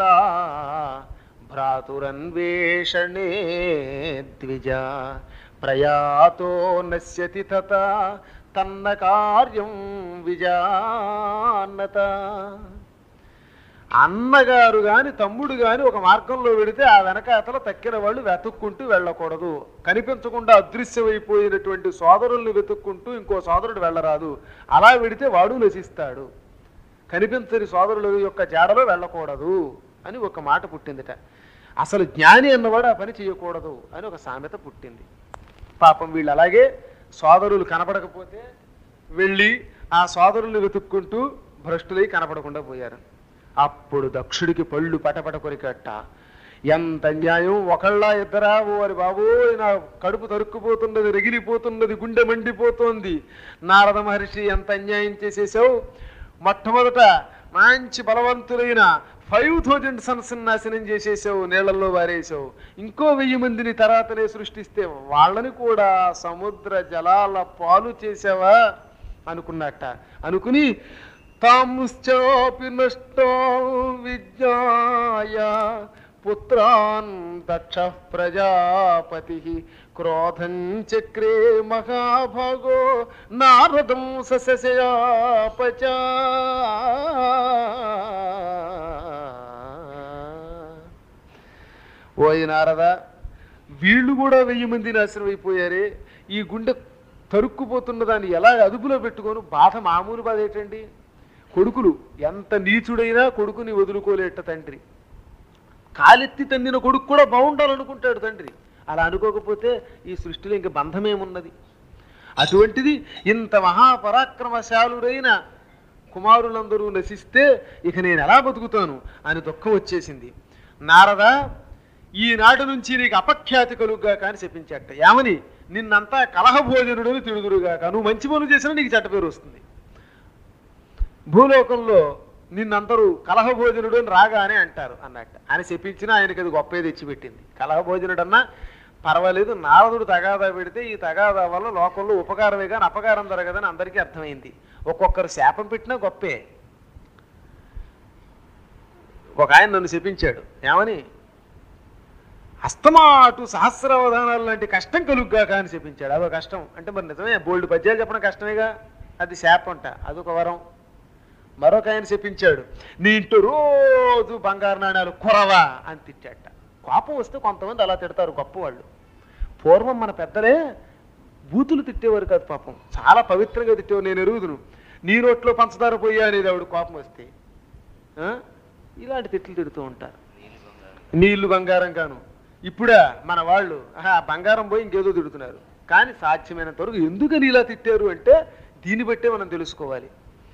భ్రాతురన్వేషణే ద్విజ ప్రయాతో నశ్యతి తత తన్న కార్యం విజానత అన్నగారు గాని తమ్ముడు గాని ఒక మార్గంలో వెడితే ఆ వెనకాతల తక్కిన వాళ్ళు వెతుక్కుంటూ వెళ్ళకూడదు కనిపించకుండా అదృశ్యమైపోయినటువంటి సోదరుల్ని వెతుక్కుంటూ ఇంకో సోదరుడు వెళ్ళరాదు అలా వెడితే వాడు నశిస్తాడు కనిపించని సోదరుల యొక్క జాడలో వెళ్ళకూడదు అని ఒక మాట పుట్టిందిట అసలు జ్ఞాని అన్నవాడు ఆ పని చేయకూడదు అని ఒక సామెత పుట్టింది పాపం వీళ్ళు అలాగే సోదరులు కనపడకపోతే వెళ్ళి ఆ సోదరుల్ని వెతుక్కుంటూ భ్రష్టులై కనపడకుండా పోయారు అప్పుడు దక్షుడికి పళ్ళు పటపట కొరికట్ట ఎంత అన్యాయం ఒకళ్ళ ఇద్దరా ఓరి బాబోయ్ నా కడుపు తరుక్కుపోతున్నది రగిలిపోతున్నది గుండె మండిపోతోంది నారద మహర్షి ఎంత అన్యాయం చేసేసావు మొట్టమొదట మంచి బలవంతులైన ఫైవ్ థౌజండ్ సన్స్ నాశనం చేసేసావు నీళ్లలో వారేసావు ఇంకో వెయ్యి మందిని తర్వాతనే సృష్టిస్తే వాళ్ళని కూడా సముద్ర జలాల పాలు చేసావా అనుకున్నట్ట అనుకుని తాముశ్చాపి నష్టో విజ్ఞాయ పుత్రాన్ దక్ష ప్రజాపతి క్రోధం చక్రే మహాభాగో నారదం సశయాపచ ఓయి నారద వీళ్ళు కూడా వెయ్యి మంది నాశనం అయిపోయారే ఈ గుండె తరుక్కుపోతున్న దాన్ని ఎలా అదుపులో పెట్టుకోను బాధ మామూలు బాధ ఏంటండి కొడుకులు ఎంత నీచుడైనా కొడుకుని వదులుకోలేట తండ్రి కాలెత్తి తన్నిన కొడుకు కూడా బాగుండాలనుకుంటాడు తండ్రి అలా అనుకోకపోతే ఈ సృష్టిలో ఇంక బంధమేమున్నది అటువంటిది ఇంత మహాపరాక్రమశాలురైన కుమారులందరూ నశిస్తే ఇక నేను ఎలా బతుకుతాను అని దుఃఖం వచ్చేసింది నారద ఈనాటి నుంచి నీకు అపఖ్యాతి కలుగ్గా కానీ చెప్పించట ఏమని నిన్నంతా కలహభోజనుడు తిడుదురుగాక నువ్వు మంచి పనులు చేసినా నీకు చెడ్డ పేరు వస్తుంది భూలోకంలో నిన్నందరూ కలహభోజనుడు అని రాగానే అంటారు అన్నట్టు ఆయన చెప్పించినా ఆయనకి అది గొప్పే తెచ్చిపెట్టింది కలహభోజనుడు అన్నా పర్వాలేదు నారదుడు తగాదా పెడితే ఈ తగాదా వల్ల లోకంలో ఉపకారమే కానీ అపకారం జరగదని అందరికీ అర్థమైంది ఒక్కొక్కరు శాపం పెట్టినా గొప్పే ఒక ఆయన నన్ను చెప్పించాడు ఏమని అస్తమాటు సహస్రావధానాలు లాంటి కష్టం కలుగ్గాక అని చెప్పించాడు అదో కష్టం అంటే మరి నిజమే బోల్డ్ పద్యాలు చెప్పడం కష్టమేగా అది శాపం అంట అదొక వరం మరొక ఆయన చెప్పించాడు నీ ఇంట్లో రోజు బంగారు నాణ్యాలు కొరవా అని తిట్టాట కోపం వస్తే కొంతమంది అలా తిడతారు గొప్పవాళ్ళు పూర్వం మన పెద్దలే బూతులు తిట్టేవారు కాదు పాపం చాలా పవిత్రంగా తిట్టేవారు నేను ఎరుగుదును నీ నోట్లో పంచదార పోయా అనేది ఆవిడ కోపం వస్తే ఆ? ఇలాంటి తిట్లు తిడుతూ ఉంటారు నీళ్లు బంగారం కాను ఇప్పుడా మన వాళ్ళు ఆహా, బంగారం పోయి ఇంకేదో తిడుతున్నారు కానీ సాధ్యమైనంత వరకు ఎందుకని ఇలా తిట్టారు అంటే దీన్ని బట్టే మనం తెలుసుకోవాలి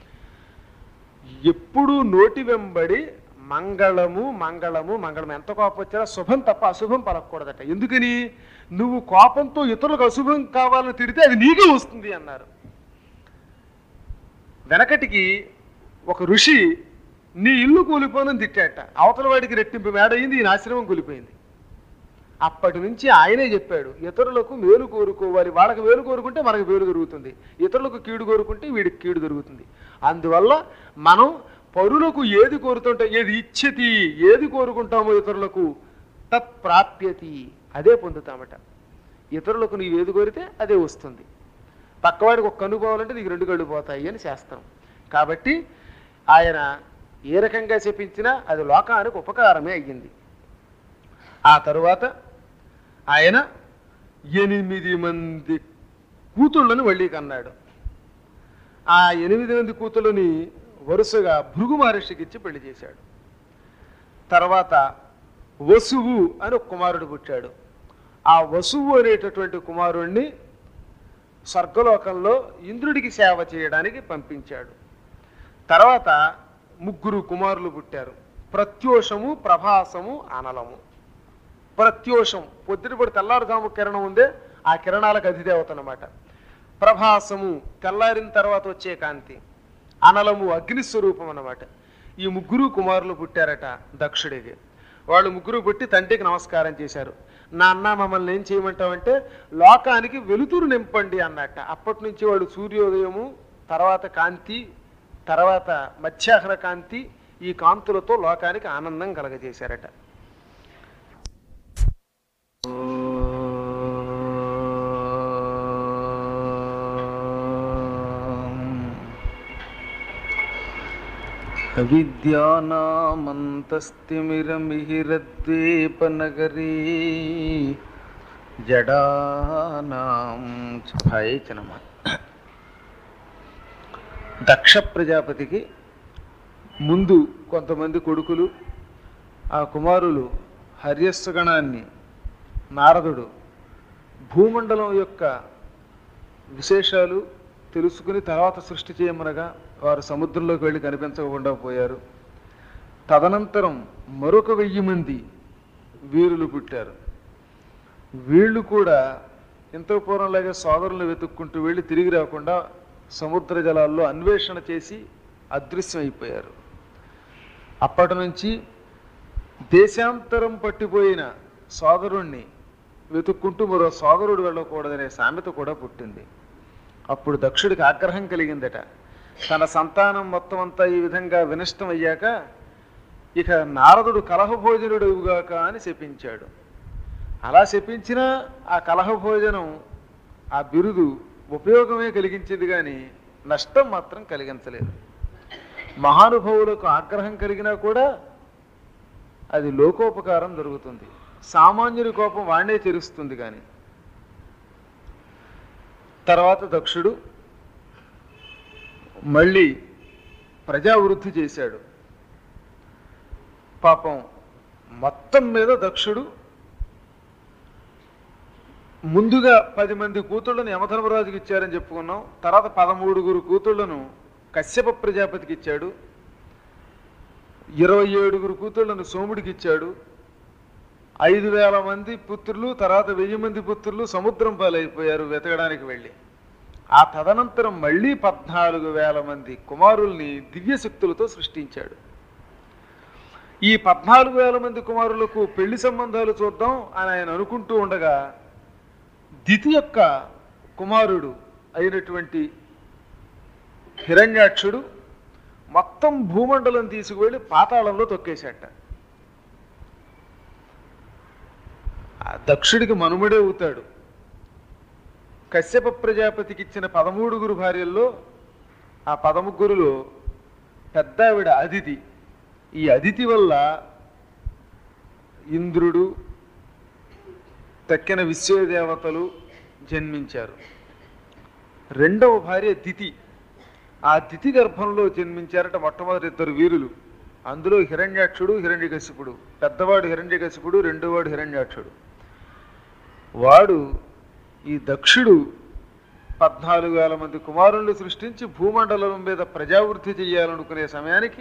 ఎప్పుడు నోటి వెంబడి మంగళము మంగళము మంగళం ఎంత కోపం వచ్చినా శుభం తప్ప అశుభం పలకూడదట ఎందుకని నువ్వు కోపంతో ఇతరులకు అశుభం కావాలని తిడితే అది నీకే వస్తుంది అన్నారు వెనకటికి ఒక ఋషి నీ ఇల్లు కూలిపోనని తిట్టాట అవతల వాడికి రెట్టింపు మేడయింది ఈయన ఆశ్రమం కూలిపోయింది అప్పటి నుంచి ఆయనే చెప్పాడు ఇతరులకు మేలు కోరుకోవాలి వాళ్ళకి మేలు కోరుకుంటే మనకు మేలు దొరుకుతుంది ఇతరులకు కీడు కోరుకుంటే వీడికి కీడు దొరుకుతుంది అందువల్ల మనం పరులకు ఏది కోరుతుంటే ఏది ఇచ్చతి ఏది కోరుకుంటామో ఇతరులకు తత్ ప్రాప్యతి అదే పొందుతామట ఇతరులకు నీవు ఏది కోరితే అదే వస్తుంది పక్కవాడికి ఒక కన్ను పోవాలంటే నీకు రెండు కళ్ళు పోతాయి అని చేస్తాం కాబట్టి ఆయన ఏ రకంగా చెప్పించినా అది లోకానికి ఉపకారమే అయ్యింది ఆ తరువాత ఆయన ఎనిమిది మంది కూతుళ్ళను మళ్ళీ కన్నాడు ఆ ఎనిమిది మంది కూతుళ్ళని వరుసగా భృగు మహర్షికి ఇచ్చి పెళ్లి చేశాడు తర్వాత వసువు అని ఒక కుమారుడు పుట్టాడు ఆ వసువు అనేటటువంటి కుమారుణ్ణి స్వర్గలోకంలో ఇంద్రుడికి సేవ చేయడానికి పంపించాడు తర్వాత ముగ్గురు కుమారులు పుట్టారు ప్రత్యోషము ప్రభాసము అనలము ప్రత్యోషం పొద్దుటిపడి తెల్లారుజాము కిరణం ఉందే ఆ కిరణాలకు అధిదేవత అనమాట ప్రభాసము తెల్లారిన తర్వాత వచ్చే కాంతి అనలము అగ్నిస్వరూపం అన్నమాట ఈ ముగ్గురు కుమారులు పుట్టారట దక్షుడికి వాళ్ళు ముగ్గురు పుట్టి తండ్రికి నమస్కారం చేశారు నాన్న మమ్మల్ని ఏం చేయమంటావంటే లోకానికి వెలుతురు నింపండి అన్నట్ట అప్పటి నుంచి వాడు సూర్యోదయము తర్వాత కాంతి తర్వాత మధ్యాహ్న కాంతి ఈ కాంతులతో లోకానికి ఆనందం కలగజేశారట విద్యానామంతస్తిమిరమిహిరద్వీపనగరీ జడానాం ఛాయచ నమ దక్ష ప్రజాపతికి ముందు కొంతమంది కొడుకులు ఆ కుమారులు హర్యస్వగణాన్ని నారదుడు భూమండలం యొక్క విశేషాలు తెలుసుకుని తర్వాత సృష్టి చేయమనగా వారు సముద్రంలోకి వెళ్ళి కనిపించకుండా పోయారు తదనంతరం మరొక వెయ్యి మంది వీరులు పుట్టారు వీళ్ళు కూడా ఎంతో పూర్వంలాగా సోదరులను వెతుక్కుంటూ వెళ్ళి తిరిగి రాకుండా సముద్ర జలాల్లో అన్వేషణ చేసి అదృశ్యమైపోయారు అప్పటి నుంచి దేశాంతరం పట్టిపోయిన సోదరుణ్ణి వెతుక్కుంటూ మరో సోదరుడు వెళ్ళకూడదనే సామెత కూడా పుట్టింది అప్పుడు దక్షుడికి ఆగ్రహం కలిగిందట తన సంతానం మొత్తం అంతా ఈ విధంగా వినష్టం అయ్యాక ఇక నారదుడు కలహభోజనుడుగాక అని శపించాడు అలా శపించినా ఆ కలహభోజనం ఆ బిరుదు ఉపయోగమే కలిగించింది కానీ నష్టం మాత్రం కలిగించలేదు మహానుభావులకు ఆగ్రహం కలిగినా కూడా అది లోకోపకారం జరుగుతుంది సామాన్యుడి కోపం వాణ్ణే చెరుస్తుంది కానీ తర్వాత దక్షుడు మళ్ళీ ప్రజావృద్ధి చేశాడు పాపం మొత్తం మీద దక్షుడు ముందుగా పది మంది కూతుళ్ళను యమధర్మరాజుకి ఇచ్చారని చెప్పుకున్నాం తర్వాత పదమూడుగురు కూతుళ్లను కశ్యప ప్రజాపతికి ఇచ్చాడు ఇరవై ఏడుగురు కూతుళ్లను సోముడికి ఇచ్చాడు ఐదు వేల మంది పుత్రులు తర్వాత వెయ్యి మంది పుత్రులు సముద్రం పాలైపోయారు వెతకడానికి వెళ్ళి ఆ తదనంతరం మళ్ళీ పద్నాలుగు వేల మంది కుమారుల్ని దివ్యశక్తులతో సృష్టించాడు ఈ పద్నాలుగు వేల మంది కుమారులకు పెళ్లి సంబంధాలు చూద్దాం అని ఆయన అనుకుంటూ ఉండగా దితి యొక్క కుమారుడు అయినటువంటి హిరణ్యాక్షుడు మొత్తం భూమండలం తీసుకువెళ్ళి పాతాళంలో తొక్కేశాట ఆ దక్షుడికి మనుమడే అవుతాడు కశ్యప ప్రజాపతికి ఇచ్చిన పదమూడుగురు భార్యల్లో ఆ పదముగ్గురులో పెద్ద ఆవిడ అదితి ఈ అదితి వల్ల ఇంద్రుడు తక్కిన విశ్వదేవతలు జన్మించారు రెండవ భార్య దితి ఆ దితి గర్భంలో జన్మించారట మొట్టమొదటి ఇద్దరు వీరులు అందులో హిరణ్యాక్షుడు హిరణ్యకశిపుడు పెద్దవాడు హిరణ్యకశిపుడు రెండోవాడు హిరణ్యాక్షుడు వాడు ఈ దక్షుడు పద్నాలుగు వేల మంది కుమారుల్ని సృష్టించి భూమండలం మీద ప్రజావృద్ధి చేయాలనుకునే సమయానికి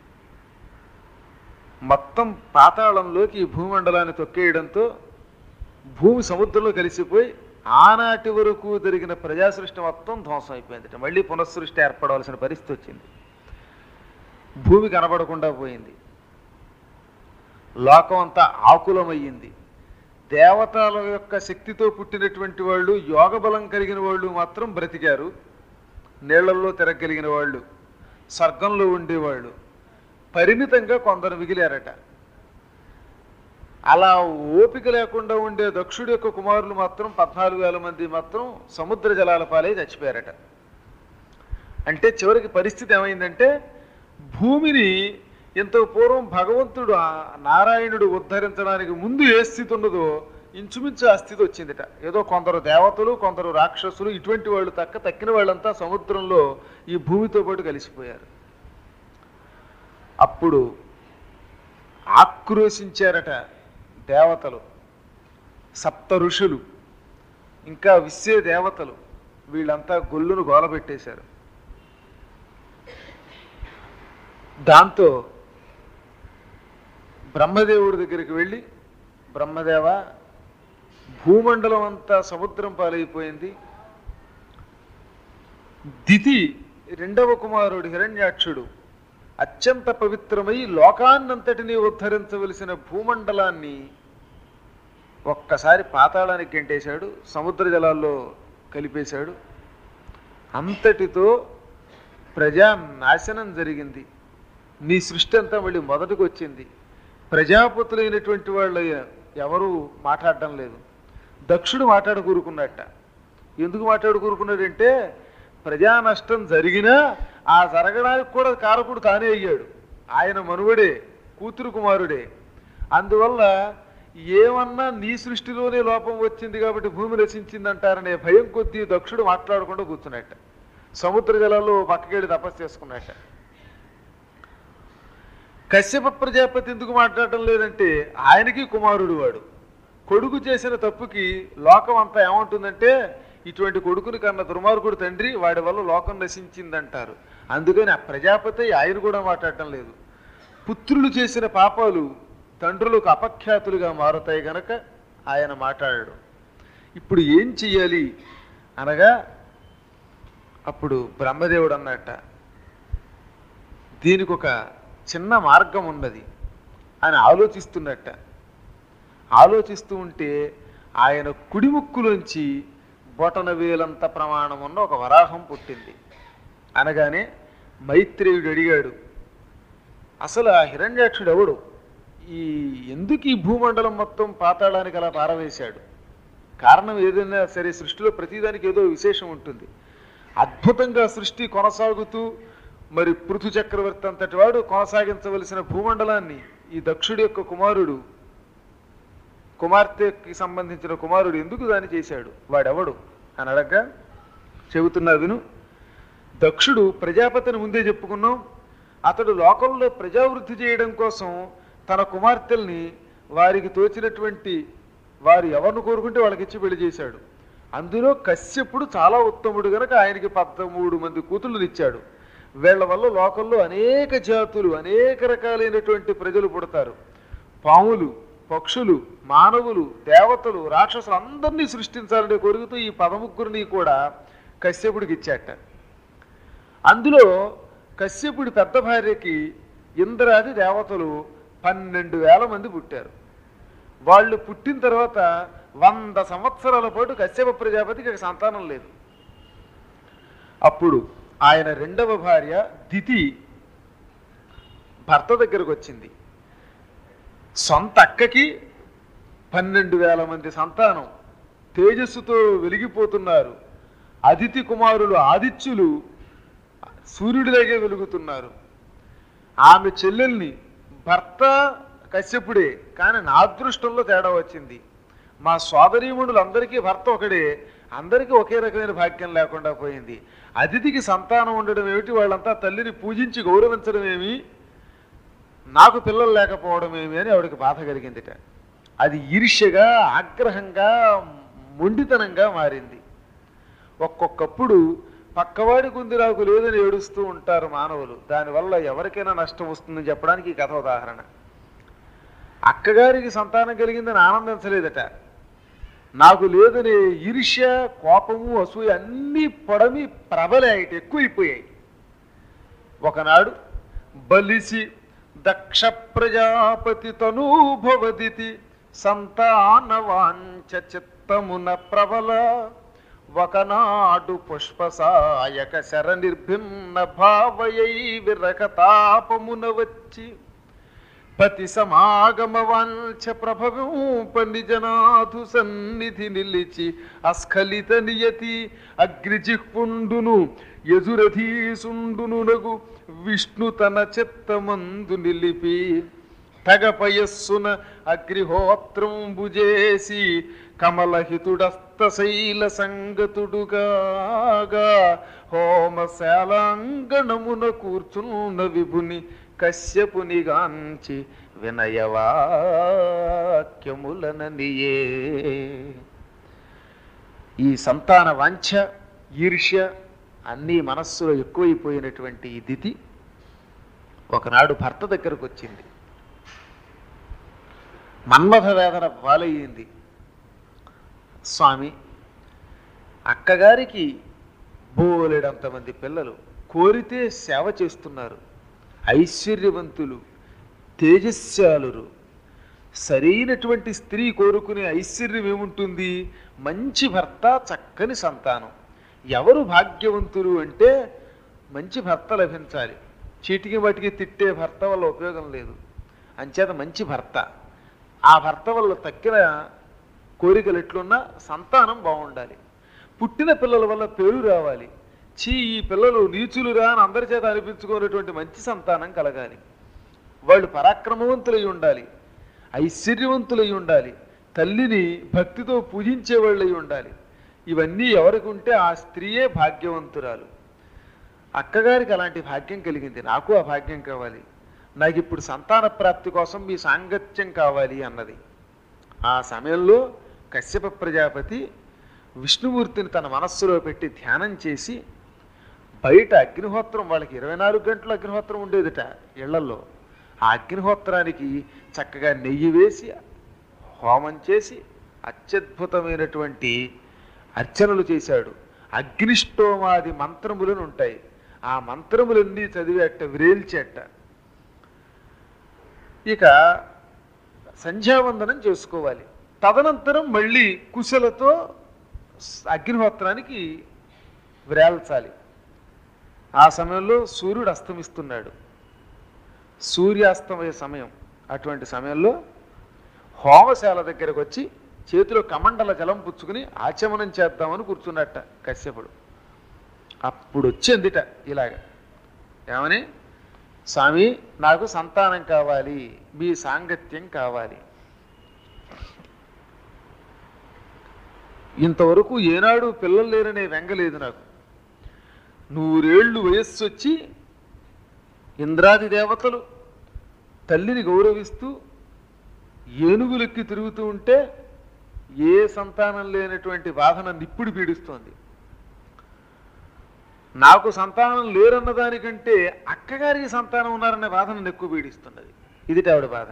మొత్తం పాతాళంలోకి ఈ భూమండలాన్ని తొక్కేయడంతో భూమి సముద్రంలో కలిసిపోయి ఆనాటి వరకు జరిగిన ప్రజా సృష్టి మొత్తం ధ్వంసం అయిపోయింది మళ్ళీ పునఃసృష్టి ఏర్పడవలసిన పరిస్థితి వచ్చింది భూమి కనబడకుండా పోయింది లోకం అంతా ఆకులమయ్యింది దేవతల యొక్క శక్తితో పుట్టినటువంటి వాళ్ళు యోగ బలం కలిగిన వాళ్ళు మాత్రం బ్రతికారు నీళ్లలో తిరగలిగిన వాళ్ళు స్వర్గంలో ఉండేవాళ్ళు పరిమితంగా కొందరు మిగిలారట అలా ఓపిక లేకుండా ఉండే దక్షుడి యొక్క కుమారులు మాత్రం పద్నాలుగు వేల మంది మాత్రం సముద్ర జలాల పాలై చచ్చిపోయారట అంటే చివరికి పరిస్థితి ఏమైందంటే భూమిని ఎంతో పూర్వం భగవంతుడు ఆ నారాయణుడు ఉద్ధరించడానికి ముందు ఏ స్థితి ఉన్నదో ఇంచుమించు ఆ స్థితి వచ్చిందిట ఏదో కొందరు దేవతలు కొందరు రాక్షసులు ఇటువంటి వాళ్ళు తక్క తక్కిన వాళ్ళంతా సముద్రంలో ఈ భూమితో పాటు కలిసిపోయారు అప్పుడు ఆక్రోశించారట దేవతలు సప్త ఋషులు ఇంకా విశ్వే దేవతలు వీళ్ళంతా గొల్లును గోలబెట్టేశారు దాంతో బ్రహ్మదేవుడి దగ్గరికి వెళ్ళి బ్రహ్మదేవ భూమండలం అంతా సముద్రం పాలైపోయింది దితి రెండవ కుమారుడు హిరణ్యాక్షుడు అత్యంత పవిత్రమై లోకాన్నంతటినీ ఉద్ధరించవలసిన భూమండలాన్ని ఒక్కసారి పాతాళానికి గెంటేశాడు సముద్ర జలాల్లో కలిపేశాడు అంతటితో ప్రజా నాశనం జరిగింది నీ సృష్టి అంతా మళ్ళీ మొదటికి వచ్చింది ప్రజాపతులైనటువంటి వాళ్ళు ఎవరు మాట్లాడడం లేదు దక్షుడు మాట్లాడ కూరుకున్నట్ట ఎందుకు మాట్లాడు కూరుకున్నాడంటే ప్రజా నష్టం జరిగినా ఆ జరగడానికి కూడా కారకుడు తానే అయ్యాడు ఆయన మనువడే కూతురు కుమారుడే అందువల్ల ఏమన్నా నీ సృష్టిలోనే లోపం వచ్చింది కాబట్టి భూమి రచించిందంటారనే భయం కొద్దీ దక్షుడు మాట్లాడకుండా కూర్చున్నట్ట సముద్ర జలాల్లో పక్కకెళ్ళి తపస్సు చేసుకున్నట్ట కశ్యప ప్రజాపతి ఎందుకు మాట్లాడటం లేదంటే ఆయనకి కుమారుడు వాడు కొడుకు చేసిన తప్పుకి లోకం అంతా ఏమంటుందంటే ఇటువంటి కొడుకుని కన్న దుర్మార్గుడు తండ్రి వాడి వల్ల లోకం నశించిందంటారు అందుకని ఆ ప్రజాపతి ఆయన కూడా మాట్లాడటం లేదు పుత్రులు చేసిన పాపాలు తండ్రులకు అపఖ్యాతులుగా మారుతాయి గనక ఆయన మాట్లాడాడు ఇప్పుడు ఏం చెయ్యాలి అనగా అప్పుడు బ్రహ్మదేవుడు అన్నట్ట దీనికి ఒక చిన్న మార్గం ఉన్నది అని ఆలోచిస్తున్నట్ట ఆలోచిస్తూ ఉంటే ఆయన కుడిముక్కులోంచి బొటన వేలంత ప్రమాణం ఉన్న ఒక వరాహం పుట్టింది అనగానే మైత్రేయుడు అడిగాడు అసలు ఆ హిరణ్యాక్షుడు ఎవడు ఈ ఎందుకు ఈ భూమండలం మొత్తం పాతాళానికి అలా పారవేశాడు కారణం ఏదైనా సరే సృష్టిలో ప్రతిదానికి ఏదో విశేషం ఉంటుంది అద్భుతంగా సృష్టి కొనసాగుతూ మరి పృథు చక్రవర్తి అంతటి వాడు కొనసాగించవలసిన భూమండలాన్ని ఈ దక్షుడి యొక్క కుమారుడు కుమార్తెకి సంబంధించిన కుమారుడు ఎందుకు దాన్ని చేశాడు వాడెవడు అని అడగగా చెబుతున్నా విను దక్షుడు ప్రజాపతిని ముందే చెప్పుకున్నాం అతడు లోకంలో ప్రజావృద్ధి చేయడం కోసం తన కుమార్తెల్ని వారికి తోచినటువంటి వారు ఎవరిని కోరుకుంటే వాళ్ళకి ఇచ్చి పెళ్లి చేశాడు అందులో కశ్యపుడు చాలా ఉత్తముడు గనక ఆయనకి పదమూడు మంది కూతుళ్ళు ఇచ్చాడు వీళ్ళ వల్ల లోకంలో అనేక జాతులు అనేక రకాలైనటువంటి ప్రజలు పుడతారు పాములు పక్షులు మానవులు దేవతలు రాక్షసులు అందరినీ సృష్టించాలనే కోరుకుతూ ఈ పదముగ్గురిని కూడా కశ్యపుడికి ఇచ్చాట అందులో కశ్యపుడి పెద్ద భార్యకి ఇంద్రాది దేవతలు పన్నెండు వేల మంది పుట్టారు వాళ్ళు పుట్టిన తర్వాత వంద సంవత్సరాల పాటు కశ్యప ప్రజాపతికి ఇక సంతానం లేదు అప్పుడు ఆయన రెండవ భార్య దితి భర్త దగ్గరకు వచ్చింది సొంత అక్కకి పన్నెండు వేల మంది సంతానం తేజస్సుతో వెలిగిపోతున్నారు అదితి కుమారులు ఆదిత్యులు సూర్యుడిలాగే వెలుగుతున్నారు ఆమె చెల్లెల్ని భర్త కశ్యపుడే కానీ నా అదృష్టంలో తేడా వచ్చింది మా సోదరీమణులు అందరికీ భర్త ఒకడే అందరికీ ఒకే రకమైన భాగ్యం లేకుండా పోయింది అతిథికి సంతానం ఉండడం ఏమిటి వాళ్ళంతా తల్లిని పూజించి గౌరవించడం ఏమి నాకు పిల్లలు లేకపోవడం ఏమి అని ఆవిడకి బాధ కలిగిందిట అది ఈర్ష్యగా ఆగ్రహంగా మొండితనంగా మారింది ఒక్కొక్కప్పుడు పక్కవాడి కుందిరాకు లేదని ఏడుస్తూ ఉంటారు మానవులు దానివల్ల ఎవరికైనా నష్టం వస్తుందని చెప్పడానికి ఈ కథ ఉదాహరణ అక్కగారికి సంతానం కలిగిందని ఆనందించలేదట నాకు లేదని ఈర్ష్య కోపము అసూయ అన్నీ పొడమి ప్రబలాయిట ఎక్కువైపోయాయి ఒకనాడు బలిసి దక్ష ప్రజాపతి తనూభవదితి సంతానవాంఛ చిత్తమున ప్రబల ఒకనాడు పుష్పసాయక శర నిర్భిన్న భావయై విరకతాపమున వచ్చి పతి సమాగమ వాంఛ ప్రభవింప నిజనాథు సన్నిధి నిలిచి అస్ఖలిత నియతి అగ్రిజిహ్పుండును యజురధీసుండును నగు విష్ణు తన చిత్తమందు నిలిపి తగపయస్సున అగ్రిహోత్రంబు చేసి కమలహితుడస్తశైల సంగతుడుగాగా హోమశాలాంగణమున కూర్చున్న విభుని కశ్యపునిగాంచి వినయవాక్యములననియే ఈ సంతాన వాంఛ ఈర్ష్య అన్నీ మనస్సులో ఎక్కువైపోయినటువంటి ఈ దితి ఒకనాడు భర్త దగ్గరకు వచ్చింది మన్మథ వేదన పాలయ్యింది స్వామి అక్కగారికి బోలెడంతమంది పిల్లలు కోరితే సేవ చేస్తున్నారు ఐశ్వర్యవంతులు తేజస్శాలురు సరైనటువంటి స్త్రీ కోరుకునే ఐశ్వర్యం ఏముంటుంది మంచి భర్త చక్కని సంతానం ఎవరు భాగ్యవంతులు అంటే మంచి భర్త లభించాలి చీటికి వాటికి తిట్టే భర్త వల్ల ఉపయోగం లేదు అంచేత మంచి భర్త ఆ భర్త వల్ల తక్కిన కోరికలు ఎట్లున్నా సంతానం బాగుండాలి పుట్టిన పిల్లల వల్ల పేరు రావాలి చీ ఈ పిల్లలు నీచులురా అని అందరి చేత అనిపించుకునేటువంటి మంచి సంతానం కలగాలి వాళ్ళు పరాక్రమవంతులై ఉండాలి ఐశ్వర్యవంతులై ఉండాలి తల్లిని భక్తితో పూజించే వాళ్ళై ఉండాలి ఇవన్నీ ఎవరికి ఉంటే ఆ స్త్రీయే భాగ్యవంతురాలు అక్కగారికి అలాంటి భాగ్యం కలిగింది నాకు ఆ భాగ్యం కావాలి నాకు ఇప్పుడు సంతాన ప్రాప్తి కోసం మీ సాంగత్యం కావాలి అన్నది ఆ సమయంలో కశ్యప ప్రజాపతి విష్ణుమూర్తిని తన మనస్సులో పెట్టి ధ్యానం చేసి బయట అగ్నిహోత్రం వాళ్ళకి ఇరవై నాలుగు గంటలు అగ్నిహోత్రం ఉండేదిట ఇళ్లలో ఆ అగ్నిహోత్రానికి చక్కగా నెయ్యి వేసి హోమం చేసి అత్యద్భుతమైనటువంటి అర్చనలు చేశాడు అగ్నిష్టోమాది మంత్రములను ఉంటాయి ఆ మంత్రములన్నీ చదివేట వ్రేల్చేట ఇక సంధ్యావందనం చేసుకోవాలి తదనంతరం మళ్ళీ కుశలతో అగ్నిహోత్రానికి వ్రేల్చాలి ఆ సమయంలో సూర్యుడు అస్తమిస్తున్నాడు సూర్యాస్తమయ సమయం అటువంటి సమయంలో హోమశాల దగ్గరకు వచ్చి చేతిలో కమండల జలం పుచ్చుకుని ఆచమనం చేద్దామని కూర్చున్నట్ట కశ్యపుడు అప్పుడు వచ్చిందిట ఇలాగ ఏమని స్వామి నాకు సంతానం కావాలి మీ సాంగత్యం కావాలి ఇంతవరకు ఏనాడు పిల్లలు లేరనే వెంగలేదు నాకు నూరేళ్లు వయస్సు వచ్చి ఇంద్రాది దేవతలు తల్లిని గౌరవిస్తూ ఏనుగులెక్కి తిరుగుతూ ఉంటే ఏ సంతానం లేనటువంటి బాధన నిప్పుడు పీడిస్తోంది నాకు సంతానం లేరన్న దానికంటే అక్కగారికి సంతానం ఉన్నారనే బాధ నన్ను ఎక్కువ పీడిస్తున్నది ఇది ఆవిడ బాధ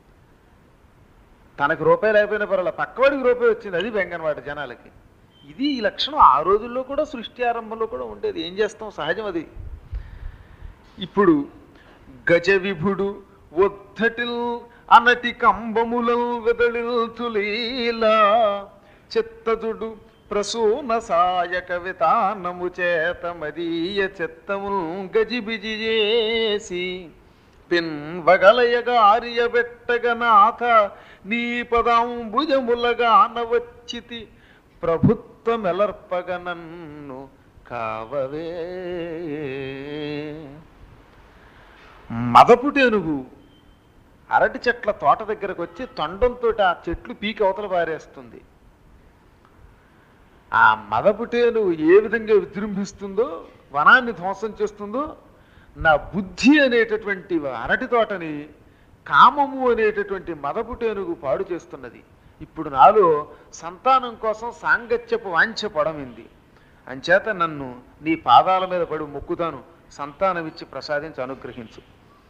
తనకు రూపాయలు అయిపోయిన పర్వాలేదు పక్కవాడికి రూపాయి వచ్చింది అది బెంగనమాట జనాలకి ఇది ఈ లక్షణం ఆ రోజుల్లో కూడా సృష్టి ఆరంభంలో కూడా ఉండేది ఏం చేస్తాం సహజం అది ఇప్పుడు గజ విభుడు ఒద్ధటిల్ అనటి కంబములం వెదళిల్తులీలా చిత్తజుడు ప్రసూన సాయక వితానము చేత మదీయ చిత్తమును గజిబిజి చేసి పిన్వగలయగా ఆర్యబెట్టగ నాథ నీ పదాంబుజములగా అనవచ్చితి ప్రభుత్వమెలర్పగ నన్ను కావవే మదపుటేనుగు అరటి చెట్ల తోట దగ్గరకు వచ్చి తొండంతో ఆ చెట్లు పీకి అవతల పారేస్తుంది ఆ మదపుటేనుగు ఏ విధంగా విజృంభిస్తుందో వనాన్ని ధ్వంసం చేస్తుందో నా బుద్ధి అనేటటువంటి అరటి తోటని కామము అనేటటువంటి మదపుటేనుగు పాడు చేస్తున్నది ఇప్పుడు నాలో సంతానం కోసం సాంగత్యపు వాంఛ పడమింది అంచేత నన్ను నీ పాదాల మీద పడి మొక్కుతాను సంతానమిచ్చి ప్రసాదించి అనుగ్రహించు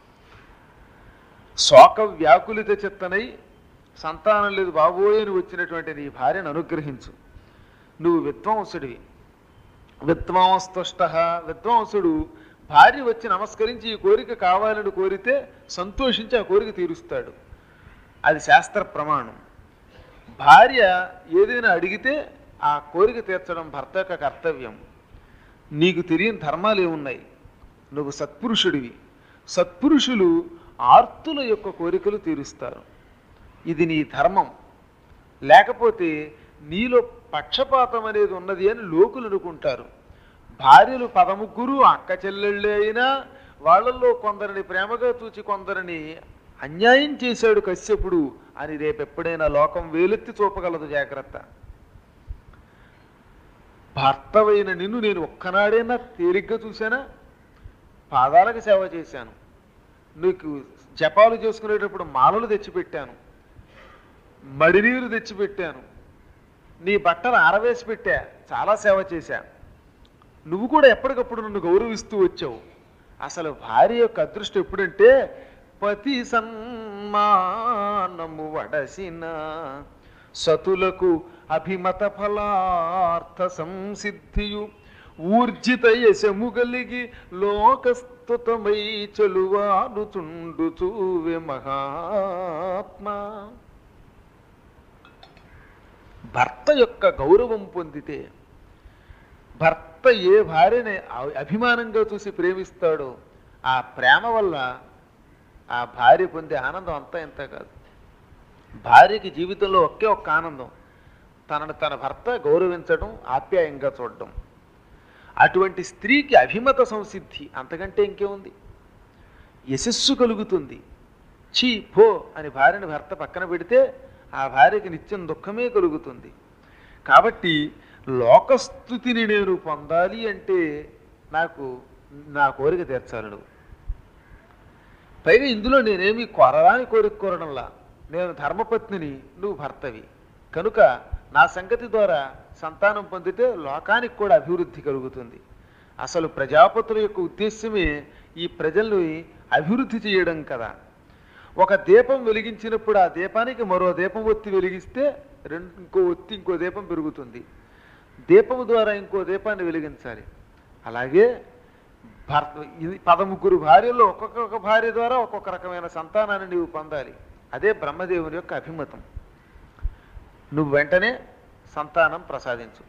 శోక వ్యాకులిత చిత్తనై సంతానం లేదు బాబోయ్ అని వచ్చినటువంటి నీ భార్యను అనుగ్రహించు నువ్వు విద్వాంసుడివి విద్వాంస్తుష్ట విద్వాంసుడు భార్య వచ్చి నమస్కరించి ఈ కోరిక కావాలని కోరితే సంతోషించి ఆ కోరిక తీరుస్తాడు అది శాస్త్ర ప్రమాణం భార్య ఏదైనా అడిగితే ఆ కోరిక తీర్చడం భర్త యొక్క కర్తవ్యం నీకు తెలియని ధర్మాలు ఏమున్నాయి నువ్వు సత్పురుషుడివి సత్పురుషులు ఆర్తుల యొక్క కోరికలు తీరుస్తారు ఇది నీ ధర్మం లేకపోతే నీలో పక్షపాతం అనేది ఉన్నది అని లోకులు అనుకుంటారు భార్యలు పదముగ్గురు అక్క చెల్లెళ్ళే అయినా వాళ్ళల్లో కొందరిని ప్రేమగా చూచి కొందరిని అన్యాయం చేశాడు కశ్యపుడు అని రేపెప్పుడైనా లోకం వేలెత్తి చూపగలదు జాగ్రత్త భర్తవైన నిన్ను నేను ఒక్కనాడైనా తేలిగ్గా చూశానా పాదాలకు సేవ చేశాను నీకు జపాలు చేసుకునేటప్పుడు మాలలు తెచ్చిపెట్టాను మడినీరు తెచ్చిపెట్టాను నీ బట్టలు ఆరవేసి పెట్టా చాలా సేవ చేశా నువ్వు కూడా ఎప్పటికప్పుడు నన్ను గౌరవిస్తూ వచ్చావు అసలు భార్య యొక్క అదృష్టం ఎప్పుడంటే పతి సన్మానము వడసిన సతులకు అభిమత ఫలార్థ సంసిద్ధియు ఊర్జిత యశము కలిగి లోకస్తుతమై చెలువాడుచుండు చూవె మహాత్మా భర్త యొక్క గౌరవం పొందితే భర్త ఏ భార్యని అ- అభిమానంగా చూసి ప్రేమిస్తాడో ఆ ప్రేమ వల్ల ఆ భార్య పొందే ఆనందం అంతా ఇంత కాదు భార్యకి జీవితంలో ఒకే ఒక్క ఆనందం తనను తన భర్త గౌరవించడం ఆప్యాయంగా చూడడం అటువంటి స్త్రీకి అభిమత సంసిద్ధి అంతకంటే ఇంకేముంది యశస్సు కలుగుతుంది చీ పో అని భార్యని భర్త పక్కన పెడితే ఆ భార్యకి నిత్యం దుఃఖమే కలుగుతుంది కాబట్టి లోకస్థుతిని నేను పొందాలి అంటే నాకు నా కోరిక తీర్చాలి నువ్వు పైగా ఇందులో నేనేమి కొరరాని కోరిక కోరడంలా నేను ధర్మపత్నిని నువ్వు భర్తవి కనుక నా సంగతి ద్వారా సంతానం పొందితే లోకానికి కూడా అభివృద్ధి కలుగుతుంది అసలు ప్రజాపతుల యొక్క ఉద్దేశ్యమే ఈ ప్రజల్ని అభివృద్ధి చేయడం కదా ఒక దీపం వెలిగించినప్పుడు ఆ దీపానికి మరో దీపం ఒత్తి వెలిగిస్తే రెండు ఇంకో ఒత్తి ఇంకో దీపం పెరుగుతుంది దీపము ద్వారా ఇంకో దీపాన్ని వెలిగించాలి అలాగే భర్త ఇది పదముగ్గురు భార్యలో ఒక్కొక్క భార్య ద్వారా ఒక్కొక్క రకమైన సంతానాన్ని నీవు పొందాలి అదే బ్రహ్మదేవుని యొక్క అభిమతం నువ్వు వెంటనే సంతానం ప్రసాదించు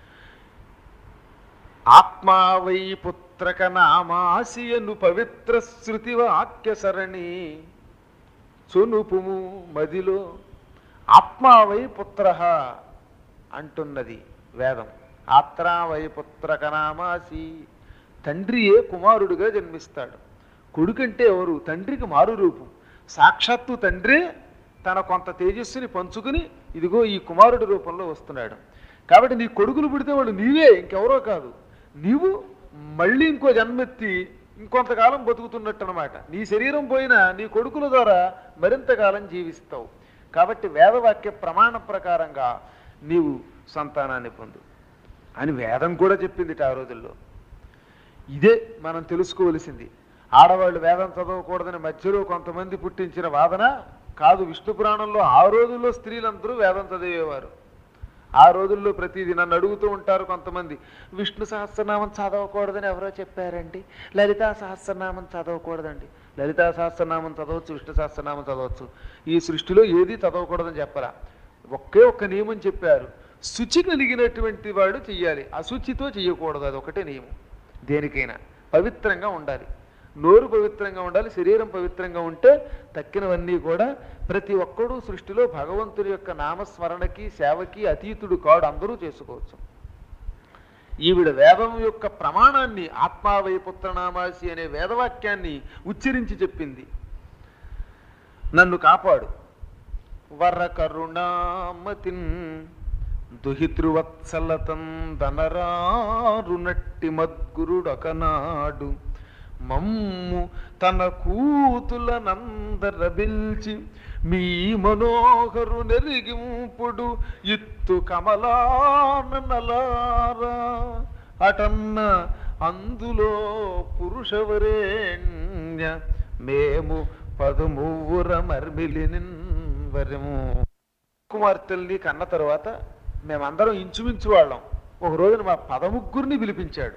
ఆత్మావై పుత్రక నామాసియను పవిత్ర శృతి వాక్య సరణి చునుపుము మదిలో ఆత్మావై పుత్ర అంటున్నది వేదం ఆత్రావై పుత్రక నామాసి తండ్రియే కుమారుడిగా జన్మిస్తాడు కొడుకంటే ఎవరు తండ్రికి మారు రూపం సాక్షాత్తు తండ్రి తన కొంత తేజస్సుని పంచుకుని ఇదిగో ఈ కుమారుడి రూపంలో వస్తున్నాడు కాబట్టి నీ కొడుకులు పుడితే వాడు నీవే ఇంకెవరో కాదు నీవు మళ్ళీ ఇంకో జన్మెత్తి ఇంకొంతకాలం బతుకుతున్నట్టు అనమాట నీ శరీరం పోయినా నీ కొడుకుల ద్వారా మరింతకాలం జీవిస్తావు కాబట్టి వేదవాక్య ప్రమాణ ప్రకారంగా నీవు సంతానాన్ని పొందు అని వేదం కూడా చెప్పింది ఆ రోజుల్లో ఇదే మనం తెలుసుకోవలసింది ఆడవాళ్ళు వేదం చదవకూడదని మధ్యలో కొంతమంది పుట్టించిన వాదన కాదు విష్ణు పురాణంలో ఆ రోజుల్లో స్త్రీలందరూ వేదం చదివేవారు ఆ రోజుల్లో ప్రతిదీ నన్ను అడుగుతూ ఉంటారు కొంతమంది విష్ణు సహస్రనామం చదవకూడదని ఎవరో చెప్పారండి లలితా సహస్రనామం చదవకూడదండి లలితా సహస్రనామం చదవచ్చు విష్ణు సహస్రనామం చదవచ్చు ఈ సృష్టిలో ఏది చదవకూడదని చెప్పరా ఒకే ఒక్క నియమం చెప్పారు శుచి కలిగినటువంటి వాడు చెయ్యాలి అశుచితో చెయ్యకూడదు అది ఒకటే నియమం దేనికైనా పవిత్రంగా ఉండాలి నోరు పవిత్రంగా ఉండాలి శరీరం పవిత్రంగా ఉంటే తక్కినవన్నీ కూడా ప్రతి ఒక్కడూ సృష్టిలో భగవంతుడి యొక్క నామస్మరణకి సేవకి అతీతుడు కాడు అందరూ చేసుకోవచ్చు ఈవిడ వేదం యొక్క ప్రమాణాన్ని ఆత్మావై పుత్రనామాసి అనే వేదవాక్యాన్ని ఉచ్చరించి చెప్పింది నన్ను కాపాడు వర కరుణామతిన్ దుహితృవత్సలతం దనరారునట్టి మద్గురుడొకనాడు మమ్ము తన కూతుల నందరబిల్చి మీ మనోహరు నెరిగింపుడు ఇత్తు కమలానలారా అటన్న అందులో పురుషవరేణ్య మేము పదమూవుర మర్మిలి వరము కుమార్తెల్ని కన్న తరువాత మేమందరం ఇంచుమించు వాళ్ళం ఒక రోజున మా పదముగ్గురిని పిలిపించాడు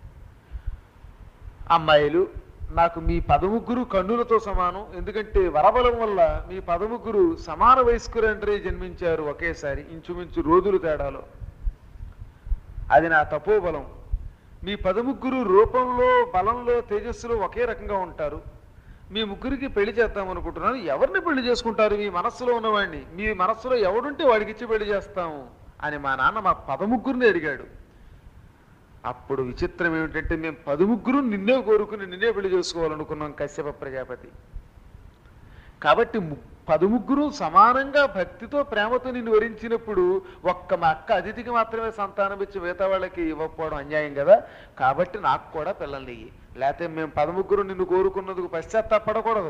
అమ్మాయిలు నాకు మీ పదముగ్గురు కన్నులతో సమానం ఎందుకంటే వరబలం వల్ల మీ పదముగ్గురు సమాన వయస్కులంటే జన్మించారు ఒకేసారి ఇంచుమించు రోజులు తేడాలో అది నా తపోబలం మీ పదముగ్గురు రూపంలో బలంలో తేజస్సులో ఒకే రకంగా ఉంటారు మీ ముగ్గురికి పెళ్లి చేద్దాం అనుకుంటున్నాను ఎవరిని పెళ్లి చేసుకుంటారు మీ మనస్సులో ఉన్నవాడిని మీ మనస్సులో ఎవడుంటే వాడికి ఇచ్చి పెళ్లి చేస్తాము అని మా నాన్న మా పదముగ్గురిని అడిగాడు అప్పుడు విచిత్రం ఏమిటంటే మేము పదముగ్గురు నిన్నే కోరుకుని నిన్నే పెళ్లి చేసుకోవాలనుకున్నాం కశ్యప ప్రజాపతి కాబట్టి ము- పదముగ్గురు సమానంగా భక్తితో ప్రేమతో నిన్ను వరించినప్పుడు ఒక్క మా అక్క అతిథికి మాత్రమే సంతానం ఇచ్చి మిగతా వాళ్ళకి ఇవ్వకపోవడం అన్యాయం కదా కాబట్టి నాకు కూడా పిల్లల్ని ఇయ్యి లేకపోతే మేము పదముగ్గురు నిన్ను కోరుకున్నందుకు పశ్చాత్తాపడకూడదు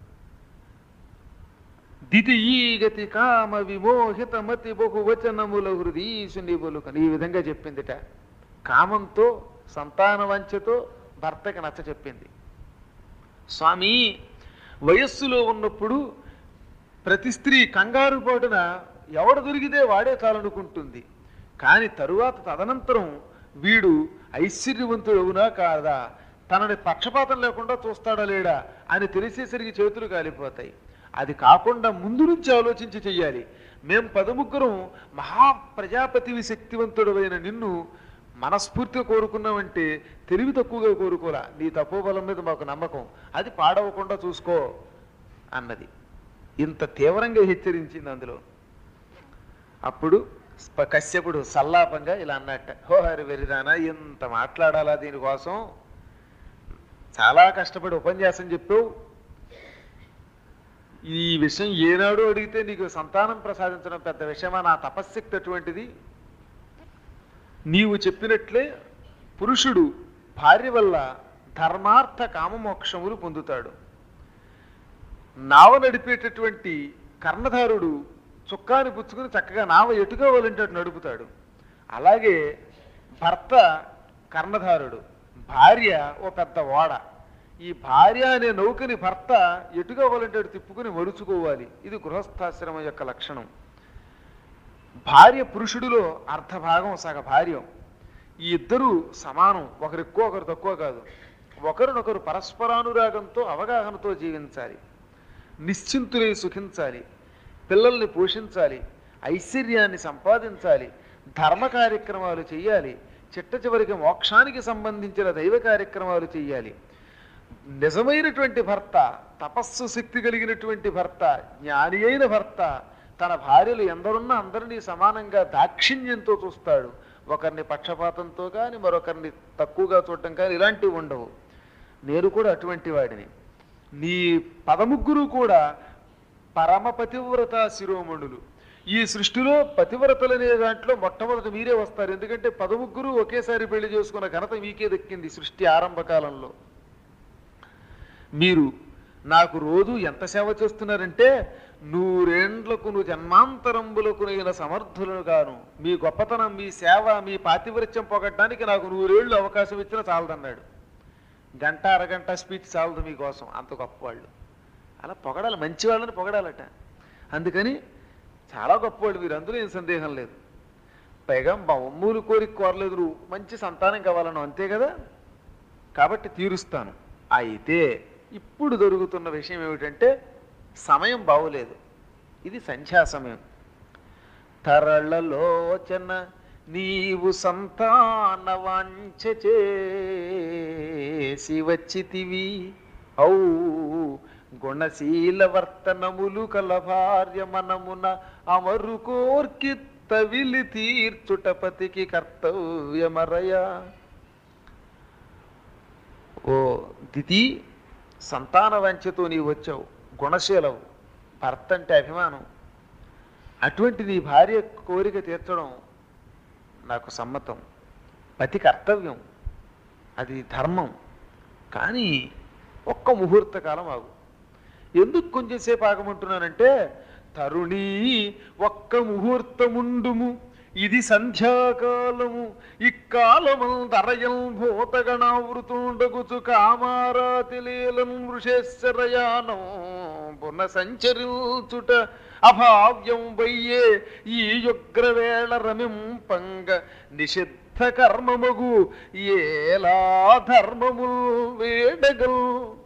దితి గతి కామ విమోహిత మతి బహువచనముల హృదీసుని బొలుకని ఈ విధంగా చెప్పిందిట కామంతో సంతాన వంచతో భర్తకి నచ్చ చెప్పింది స్వామి వయస్సులో ఉన్నప్పుడు ప్రతి స్త్రీ కంగారు పాటున ఎవడు దొరికితే వాడే చాలనుకుంటుంది కానీ తరువాత తదనంతరం వీడు ఐశ్వర్యవంతుడు అవునా కాదా తనని పక్షపాతం లేకుండా చూస్తాడా లేడా అని తెలిసేసరికి చేతులు కాలిపోతాయి అది కాకుండా ముందు నుంచి ఆలోచించి చెయ్యాలి మేం పదముగ్గురం మహాప్రజాపతివి శక్తివంతుడమైన నిన్ను మనస్ఫూర్తిగా కోరుకున్నామంటే తెలివి తక్కువగా కోరుకోరా నీ తపోబలం మీద మాకు నమ్మకం అది పాడవకుండా చూసుకో అన్నది ఇంత తీవ్రంగా హెచ్చరించింది అందులో అప్పుడు స్ప- కశ్యపుడు సల్లాపంగా ఇలా అన్నట్ట హో హరి వెరిదానా ఇంత మాట్లాడాలా దీనికోసం చాలా కష్టపడి ఉపన్యాసం చెప్పావు ఈ విషయం ఏనాడు అడిగితే నీకు సంతానం ప్రసాదించడం పెద్ద విషయమా నా తపశ్శక్తి అటువంటిది నీవు చెప్పినట్లే పురుషుడు భార్య వల్ల ధర్మార్థ కామమోక్షములు పొందుతాడు నావ నడిపేటటువంటి కర్ణధారుడు చుక్కాని పుచ్చుకుని చక్కగా నావ ఎటుగా వాళ్ళంటే అటు నడుపుతాడు అలాగే భర్త కర్ణధారుడు భార్య ఓ పెద్ద ఓడ ఈ భార్య అనే నౌకని భర్త ఎటుగా వాళ్ళంటే అటు తిప్పుకుని మరుచుకోవాలి ఇది గృహస్థాశ్రమం యొక్క లక్షణం భార్య పురుషుడిలో అర్ధభాగం సగ భార్యం ఈ ఇద్దరు సమానం ఒకరు ఎక్కువ ఒకరు తక్కువ కాదు ఒకరినొకరు పరస్పరానురాగంతో అవగాహనతో జీవించాలి నిశ్చింతులై సుఖించాలి పిల్లల్ని పోషించాలి ఐశ్వర్యాన్ని సంపాదించాలి ధర్మ కార్యక్రమాలు చేయాలి చిట్ట చివరికి మోక్షానికి సంబంధించిన దైవ కార్యక్రమాలు చేయాలి నిజమైనటువంటి భర్త తపస్సు శక్తి కలిగినటువంటి భర్త జ్ఞాని అయిన భర్త తన భార్యలు ఎందరున్నా అందరినీ సమానంగా దాక్షిణ్యంతో చూస్తాడు ఒకరిని పక్షపాతంతో కానీ మరొకరిని తక్కువగా చూడటం కానీ ఇలాంటివి ఉండవు నేను కూడా అటువంటి వాడిని నీ పదముగ్గురు కూడా పరమ పతివ్రత శిరోమణులు ఈ సృష్టిలో పతివ్రతలనే దాంట్లో మొట్టమొదట మీరే వస్తారు ఎందుకంటే పదముగ్గురు ఒకేసారి పెళ్లి చేసుకున్న ఘనత మీకే దక్కింది సృష్టి ఆరంభ కాలంలో మీరు నాకు రోజు ఎంత సేవ చేస్తున్నారంటే నూరేండ్లకు నువ్వు జన్మాంతరంబులకు నేను సమర్థులను గాను మీ గొప్పతనం మీ సేవ మీ పాతివృత్యం పొగడ్డానికి నాకు నూరేళ్లు అవకాశం ఇచ్చినా చాలదన్నాడు గంట అరగంట స్పీచ్ చాలదు మీకోసం అంత గొప్పవాళ్ళు అలా పొగడాలి మంచి వాళ్ళని పొగడాలట అందుకని చాలా గొప్పవాళ్ళు మీరు అందులో ఏం సందేహం లేదు పైగా బొమ్మూలు కోరిక కోరలేదు నువ్వు మంచి సంతానం కావాలను అంతే కదా కాబట్టి తీరుస్తాను అయితే ఇప్పుడు దొరుకుతున్న విషయం ఏమిటంటే సమయం బాగులేదు ఇది సంధ్యా సమయం తరళలోచన నీవు సంతాన వాంఛ చేసి వచ్చితివి ఔ గుణశీల వర్తనములు కల భార్య మనమున అమరు కోర్కి తవిలి తీర్చుటపతికి కర్తవ్యమరయా ఓ దితి సంతాన వంచతో నీవు వచ్చావు గుణశీలవు భర్త అంటే అభిమానం అటువంటి నీ భార్య కోరిక తీర్చడం నాకు సమ్మతం పతి కర్తవ్యం అది ధర్మం కానీ ఒక్క ముహూర్త కాలం ఆగు ఎందుకు కొంచెంసేపు ఆగమంటున్నానంటే తరుణీ ఒక్క ముహూర్తముండుము ఇది సంధ్యాకాలము ఇక్కాలము దరయం భూతగణావృతుండగుచు కామారాతి లీలం వృషేశ్వరయానం పున సంచరించుట అభావ్యం వయ్యే ఈ యుగ్రవేళ రమింపంగ నిషిద్ధ కర్మమగు ఏలా ధర్మముల్ వేడగల్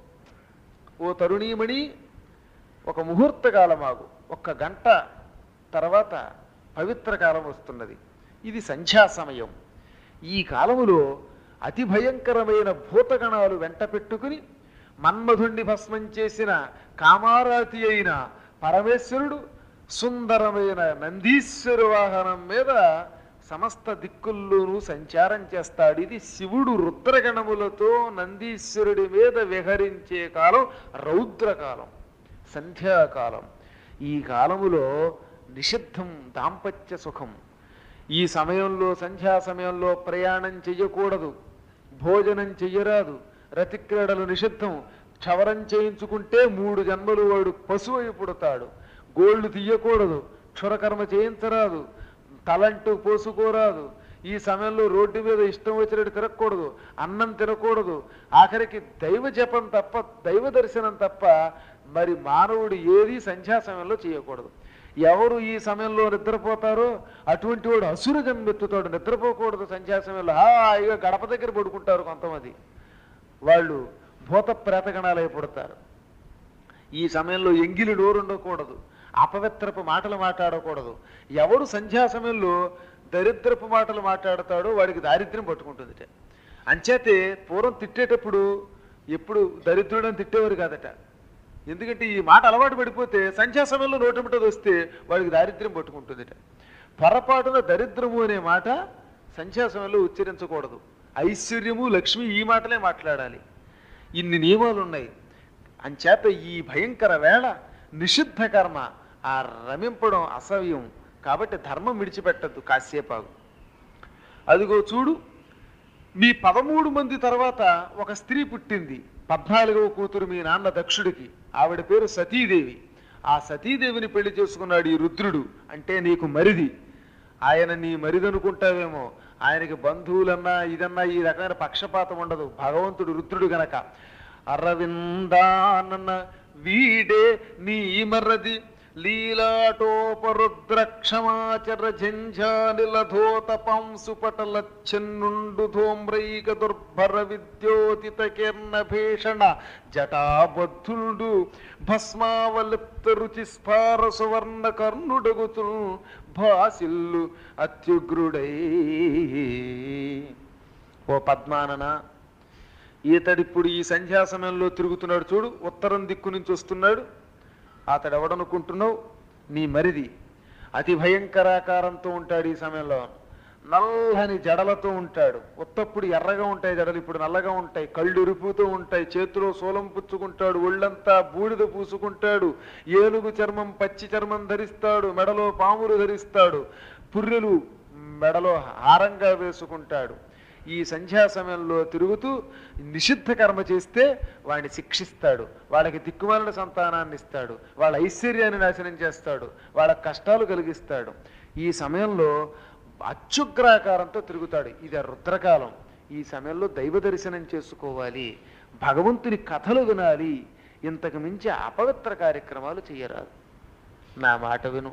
ఓ తరుణీమణి ఒక ముహూర్త కాలమాగు ఒక్క గంట తర్వాత పవిత్ర కాలం వస్తున్నది ఇది సంధ్యా సమయం ఈ కాలములో అతి భయంకరమైన భూతగణాలు వెంట పెట్టుకుని మన్మధుణ్ణి భస్మం చేసిన కామారాతి అయిన పరమేశ్వరుడు సుందరమైన నందీశ్వర వాహనం మీద సమస్త దిక్కుల్లోనూ సంచారం చేస్తాడు ఇది శివుడు రుద్రగణములతో నందీశ్వరుడి మీద విహరించే కాలం రౌద్రకాలం సంధ్యాకాలం ఈ కాలములో నిషిద్ధం దాంపత్య సుఖం ఈ సమయంలో సంధ్యా సమయంలో ప్రయాణం చెయ్యకూడదు భోజనం చెయ్యరాదు రతిక్రీడలు నిషిద్ధం క్షవరం చేయించుకుంటే మూడు జన్మలు వాడు పశువు పుడతాడు గోళ్ళు తీయకూడదు క్షురకర్మ చేయించరాదు తలంటూ పోసుకోరాదు ఈ సమయంలో రోడ్డు మీద ఇష్టం వచ్చినట్టు తిరగకూడదు అన్నం తినకూడదు ఆఖరికి దైవ జపం తప్ప దైవ దర్శనం తప్ప మరి మానవుడు ఏది సంధ్యా సమయంలో చేయకూడదు ఎవరు ఈ సమయంలో నిద్రపోతారో అటువంటి వాడు అసుర జన్మెత్తుతాడు నిద్రపోకూడదు సంధ్యా సమయంలో హాయిగా గడప దగ్గర పడుకుంటారు కొంతమంది వాళ్ళు భూత ప్రేతగణాలై పుడతారు ఈ సమయంలో ఎంగిలి నోరుండకూడదు అపవిత్రపు మాటలు మాట్లాడకూడదు ఎవడు సంధ్యా సమయంలో దరిద్రపు మాటలు మాట్లాడతాడో వాడికి దారిద్ర్యం పట్టుకుంటుందిట అంచేతే పూర్వం తిట్టేటప్పుడు ఎప్పుడు దరిద్రుడని తిట్టేవారు కాదట ఎందుకంటే ఈ మాట అలవాటు పడిపోతే సంధ్యా సమయంలో నోటమిటది వస్తే వాడికి దారిద్ర్యం పట్టుకుంటుందిట పొరపాటున దరిద్రము అనే మాట సంధ్యా సమయంలో ఉచ్చరించకూడదు ఐశ్వర్యము లక్ష్మి ఈ మాటలే మాట్లాడాలి ఇన్ని నియమాలు ఉన్నాయి అంచేత ఈ భయంకర వేళ నిషిద్ధ కర్మ ఆ రమింపడం అసవ్యం కాబట్టి ధర్మం విడిచిపెట్టద్దు కాసేపాగు అదిగో చూడు మీ పదమూడు మంది తర్వాత ఒక స్త్రీ పుట్టింది పద్నాలుగవ కూతురు మీ నాన్న దక్షుడికి ఆవిడ పేరు సతీదేవి ఆ సతీదేవిని పెళ్లి చేసుకున్నాడు ఈ రుద్రుడు అంటే నీకు మరిది ఆయన నీ మరిదనుకుంటావేమో ఆయనకి బంధువులన్నా ఇదన్నా ఈ రకమైన పక్షపాతం ఉండదు భగవంతుడు రుద్రుడు గనక అరవిందానన్న వీడే నీ మరది లీలాటోపరుద్రక్షమాచర ఝంఝానిలధోత పంసుపటల చెన్నుండు ధూమ్రైక దుర్భర విద్యోతిత కిరణ భీషణ జటాబద్ధుడు భస్మావలిప్త రుచి స్ఫార సువర్ణ కర్ణుడగుతు భాసిల్లు అత్యుగ్రుడై ఓ పద్మానన ఈతడిప్పుడు ఈ సంధ్యా సమయంలో తిరుగుతున్నాడు చూడు ఉత్తరం దిక్కు నుంచి వస్తున్నాడు అతడు ఎవడనుకుంటున్నావు నీ మరిది అతి భయంకరాకారంతో ఉంటాడు ఈ సమయంలో నల్లని జడలతో ఉంటాడు ఉత్తప్పుడు ఎర్రగా ఉంటాయి జడలు ఇప్పుడు నల్లగా ఉంటాయి కళ్ళు ఉరుపుతూ ఉంటాయి చేతిలో సోలం పుచ్చుకుంటాడు ఒళ్ళంతా బూడిద పూసుకుంటాడు ఏనుగు చర్మం పచ్చి చర్మం ధరిస్తాడు మెడలో పాములు ధరిస్తాడు పుర్రెలు మెడలో హారంగా వేసుకుంటాడు ఈ సంధ్యా సమయంలో తిరుగుతూ నిషిద్ధ కర్మ చేస్తే వాడిని శిక్షిస్తాడు వాళ్ళకి దిక్కుమాలిన సంతానాన్ని ఇస్తాడు వాళ్ళ ఐశ్వర్యాన్ని నాశనం చేస్తాడు వాళ్ళ కష్టాలు కలిగిస్తాడు ఈ సమయంలో అత్యుగ్రాకారంతో తిరుగుతాడు ఇది రుద్రకాలం ఈ సమయంలో దైవ దర్శనం చేసుకోవాలి భగవంతుని కథలు వినాలి ఇంతకు మించి అపవిత్ర కార్యక్రమాలు చేయరాదు నా మాట విను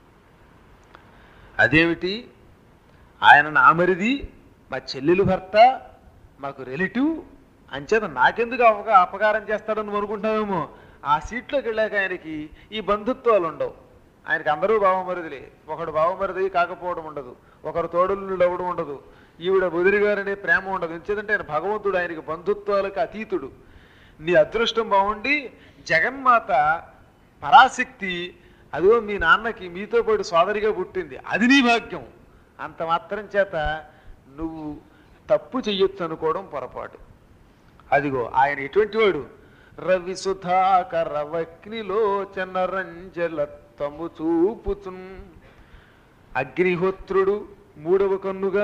అదేమిటి ఆయన నామరిది మా చెల్లెలు భర్త మాకు రిలేటివ్ అంచేత నాకెందుకు అవగా అపకారం చేస్తాడని నువ్వు అనుకుంటావేమో ఆ సీట్లోకి వెళ్ళాక ఆయనకి ఈ బంధుత్వాలు ఉండవు ఆయనకి అందరూ బావమరిదిలే ఒకడు బావమరిది కాకపోవడం ఉండదు ఒకరు తోడులు అవ్వడం ఉండదు ఈవిడ బుదిరిగారనే ప్రేమ ఉండదు ఎంచేదంటే ఆయన భగవంతుడు ఆయనకి బంధుత్వాలకు అతీతుడు నీ అదృష్టం బాగుండి జగన్మాత పరాశక్తి అదిగో మీ నాన్నకి మీతో పాటు సోదరిగా పుట్టింది అది నీ భాగ్యం అంత మాత్రం చేత నువ్వు తప్పు చెయ్యొచ్చు అనుకోవడం పొరపాటు అదిగో ఆయన ఎటువంటి వాడు రవి సుధాకర వక్నిలోచన రంజల తము చూపుచున్ అగ్నిహోత్రుడు మూడవ కన్నుగా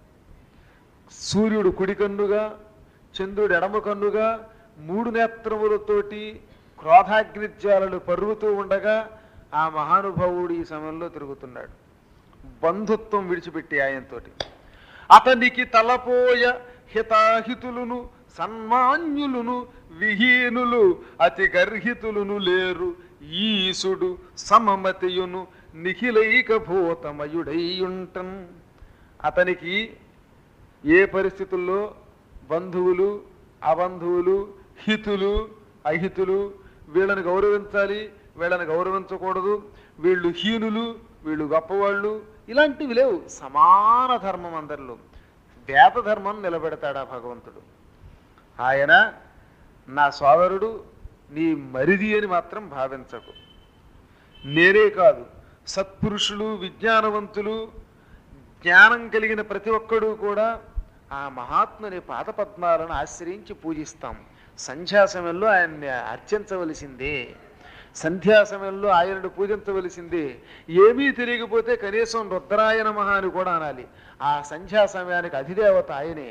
సూర్యుడు కుడి కన్నుగా చంద్రుడు ఎడమ కన్నుగా మూడు నేత్రములతోటి క్రోధాగ్నిజ్వాలలు పరుగుతూ ఉండగా ఆ మహానుభావుడు ఈ సమయంలో తిరుగుతున్నాడు బంధుత్వం విడిచిపెట్టి ఆయనతోటి అతనికి తలపోయ హితాహితులును సన్మాన్యులును విహీనులు అతి గర్హితులును లేరు ఈసుడు సమమతియును నిఖిలైక భూతమయుడైయుంటన్ అతనికి ఏ పరిస్థితుల్లో బంధువులు అబంధువులు హితులు అహితులు వీళ్ళని గౌరవించాలి వీళ్ళని గౌరవించకూడదు వీళ్ళు హీనులు వీళ్ళు గొప్పవాళ్ళు ఇలాంటివి లేవు సమాన ధర్మం అందరిలో వేద ధర్మం నిలబెడతాడా భగవంతుడు ఆయన నా సోదరుడు నీ మరిది అని మాత్రం భావించకు నేనే కాదు సత్పురుషులు విజ్ఞానవంతులు జ్ఞానం కలిగిన ప్రతి ఒక్కడూ కూడా ఆ మహాత్ముని పాదపద్మాలను ఆశ్రయించి పూజిస్తాం సంధ్యా సమయంలో ఆయన్ని అర్చించవలసిందే సంధ్యా సమయంలో ఆయనను పూజించవలసిందే ఏమీ తెలియకపోతే కనీసం రుద్రాయ నమః అని కూడా అనాలి ఆ సంధ్యా సమయానికి అధిదేవత ఆయనే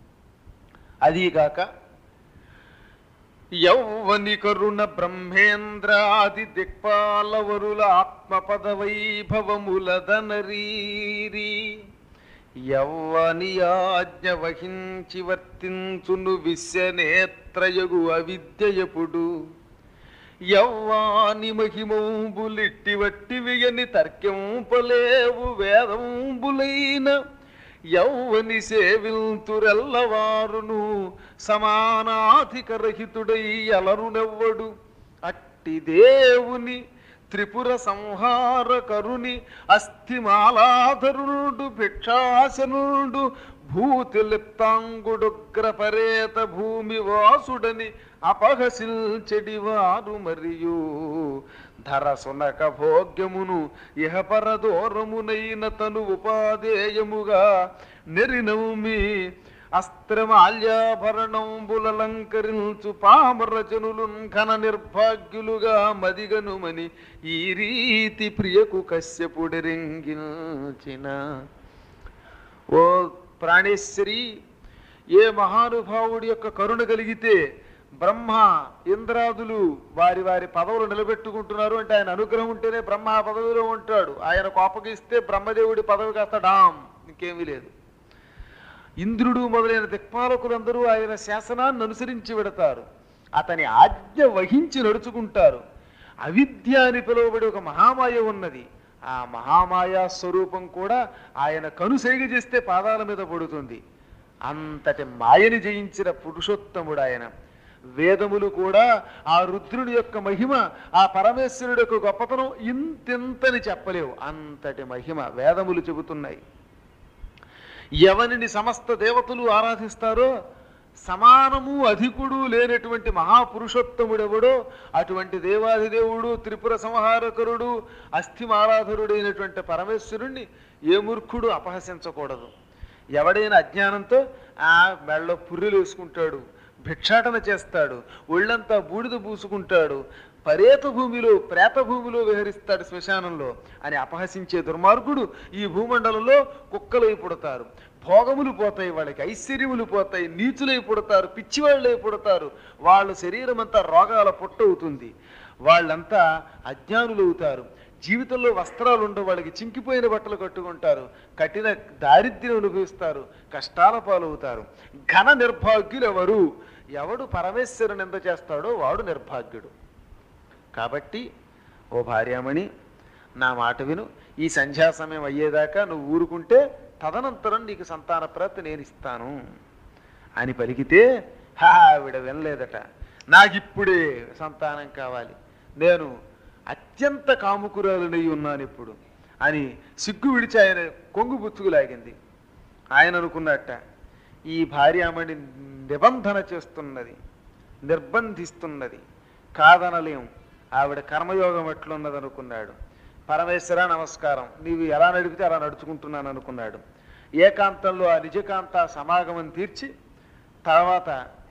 అదీగాక యౌవని కరుణ బ్రహ్మేంద్రాది దిక్పాలవరుల ఆత్మపద వైభవములదనరీరి యవ్వని ఆజ్ఞ వహించి వర్తించును విశ్వనేత్రయగు అవిద్యయపుడు యవ్వాని మహిమంబులిట్టి వట్టి వియని తర్కంపలేవు వేదంబులైన యౌవని సేవిల్తురెల్లవారును సమానాధికరహితుడై అలరునెవ్వడు అట్టి దేవుని త్రిపుర సంహార కరుని అస్థిమాలాధరుడు భిక్షాసనుడు భూతిలిప్తాంగుడుగ్రపరేత భూమి వాసుడని అపహసిల్చెడివారు మరియు ధర సునక భోగ్యమును ఇహపర దూరమునైన తను ఉపాదేయముగా నెరినౌమి అస్త్రమాల్యాభరణంబులలంకరించు పామరచనులు ఘన నిర్భాగ్యులుగా మదిగనుమని ఈ రీతి ప్రియకు కశ్యపుడిరింగిల్చిన ఓ ప్రాణేశ్వరి ఏ మహానుభావుడి యొక్క కరుణ కలిగితే బ్రహ్మ ఇంద్రాదులు వారి వారి పదవులు నిలబెట్టుకుంటున్నారు అంటే ఆయన అనుగ్రహం ఉంటేనే బ్రహ్మ ఆ పదవిలో ఉంటాడు ఆయన కోపగిస్తే బ్రహ్మదేవుడి పదవి కాస్త డామ్ ఇంకేమీ లేదు ఇంద్రుడు మొదలైన దిక్పాలకులందరూ ఆయన శాసనాన్ని అనుసరించి వెడతారు అతని ఆజ్ఞ వహించి నడుచుకుంటారు అవిద్య అని పిలువబడి ఒక మహామాయ ఉన్నది ఆ మహామాయా స్వరూపం కూడా ఆయన కనుసైగ చేస్తే పాదాల మీద పడుతుంది అంతటి మాయని జయించిన పురుషోత్తముడు ఆయన వేదములు కూడా ఆ రుద్రుని యొక్క మహిమ ఆ పరమేశ్వరుడు యొక్క గొప్పతనం ఇంతింతని చెప్పలేవు అంతటి మహిమ వేదములు చెబుతున్నాయి ఎవరిని సమస్త దేవతలు ఆరాధిస్తారో సమానము అధికుడు లేనటువంటి మహాపురుషోత్తముడెవడో అటువంటి దేవాధిదేవుడు త్రిపుర సంహారకరుడు అస్థిమారాధరుడైనటువంటి పరమేశ్వరుణ్ణి ఏ మూర్ఖుడు అపహసించకూడదు ఎవడైనా అజ్ఞానంతో ఆ మెళ్ళ పుర్రెలు వేసుకుంటాడు భిక్షాటన చేస్తాడు ఒళ్ళంతా బూడిద పూసుకుంటాడు పరేత భూమిలో ప్రేత భూమిలో విహరిస్తాడు శ్మశానంలో అని అపహసించే దుర్మార్గుడు ఈ భూమండలంలో కుక్కలై పుడతారు భోగములు పోతాయి వాళ్ళకి ఐశ్వర్యములు పోతాయి నీచులై పుడతారు పిచ్చివాళ్ళై పుడతారు వాళ్ళ శరీరం అంతా రోగాల పుట్ట అవుతుంది వాళ్ళంతా అజ్ఞానులు అవుతారు జీవితంలో వస్త్రాలు ఉండవు వాళ్ళకి చింకిపోయిన బట్టలు కట్టుకుంటారు కఠిన దారిద్ర్యం అనుభవిస్తారు కష్టాల పాలవుతారు ఘన నిర్భాగ్యులు ఎవరు ఎవడు పరమేశ్వరుని ఎంత చేస్తాడో వాడు నిర్భాగ్యుడు కాబట్టి ఓ భార్యామణి నా మాట విను ఈ సంధ్యా సమయం అయ్యేదాకా నువ్వు ఊరుకుంటే తదనంతరం నీకు సంతాన ప్రాప్తి నేను ఇస్తాను అని పలికితే హా ఆవిడ వినలేదట నాకిప్పుడే సంతానం కావాలి నేను అత్యంత కాముకురాలునై ఉన్నాను ఇప్పుడు అని సిగ్గు విడిచి ఆయన కొంగు పుచ్చుకులాగింది ఆయన అనుకున్నట్ట ఈ భార్యామణి నిబంధన చేస్తున్నది నిర్బంధిస్తున్నది కాదనలేం ఆవిడ కర్మయోగం ఎట్లున్నది అనుకున్నాడు పరమేశ్వర నమస్కారం నీవు ఎలా నడిపితే అలా నడుచుకుంటున్నాను అనుకున్నాడు ఏకాంతంలో ఆ నిజకాంత సమాగమం తీర్చి తర్వాత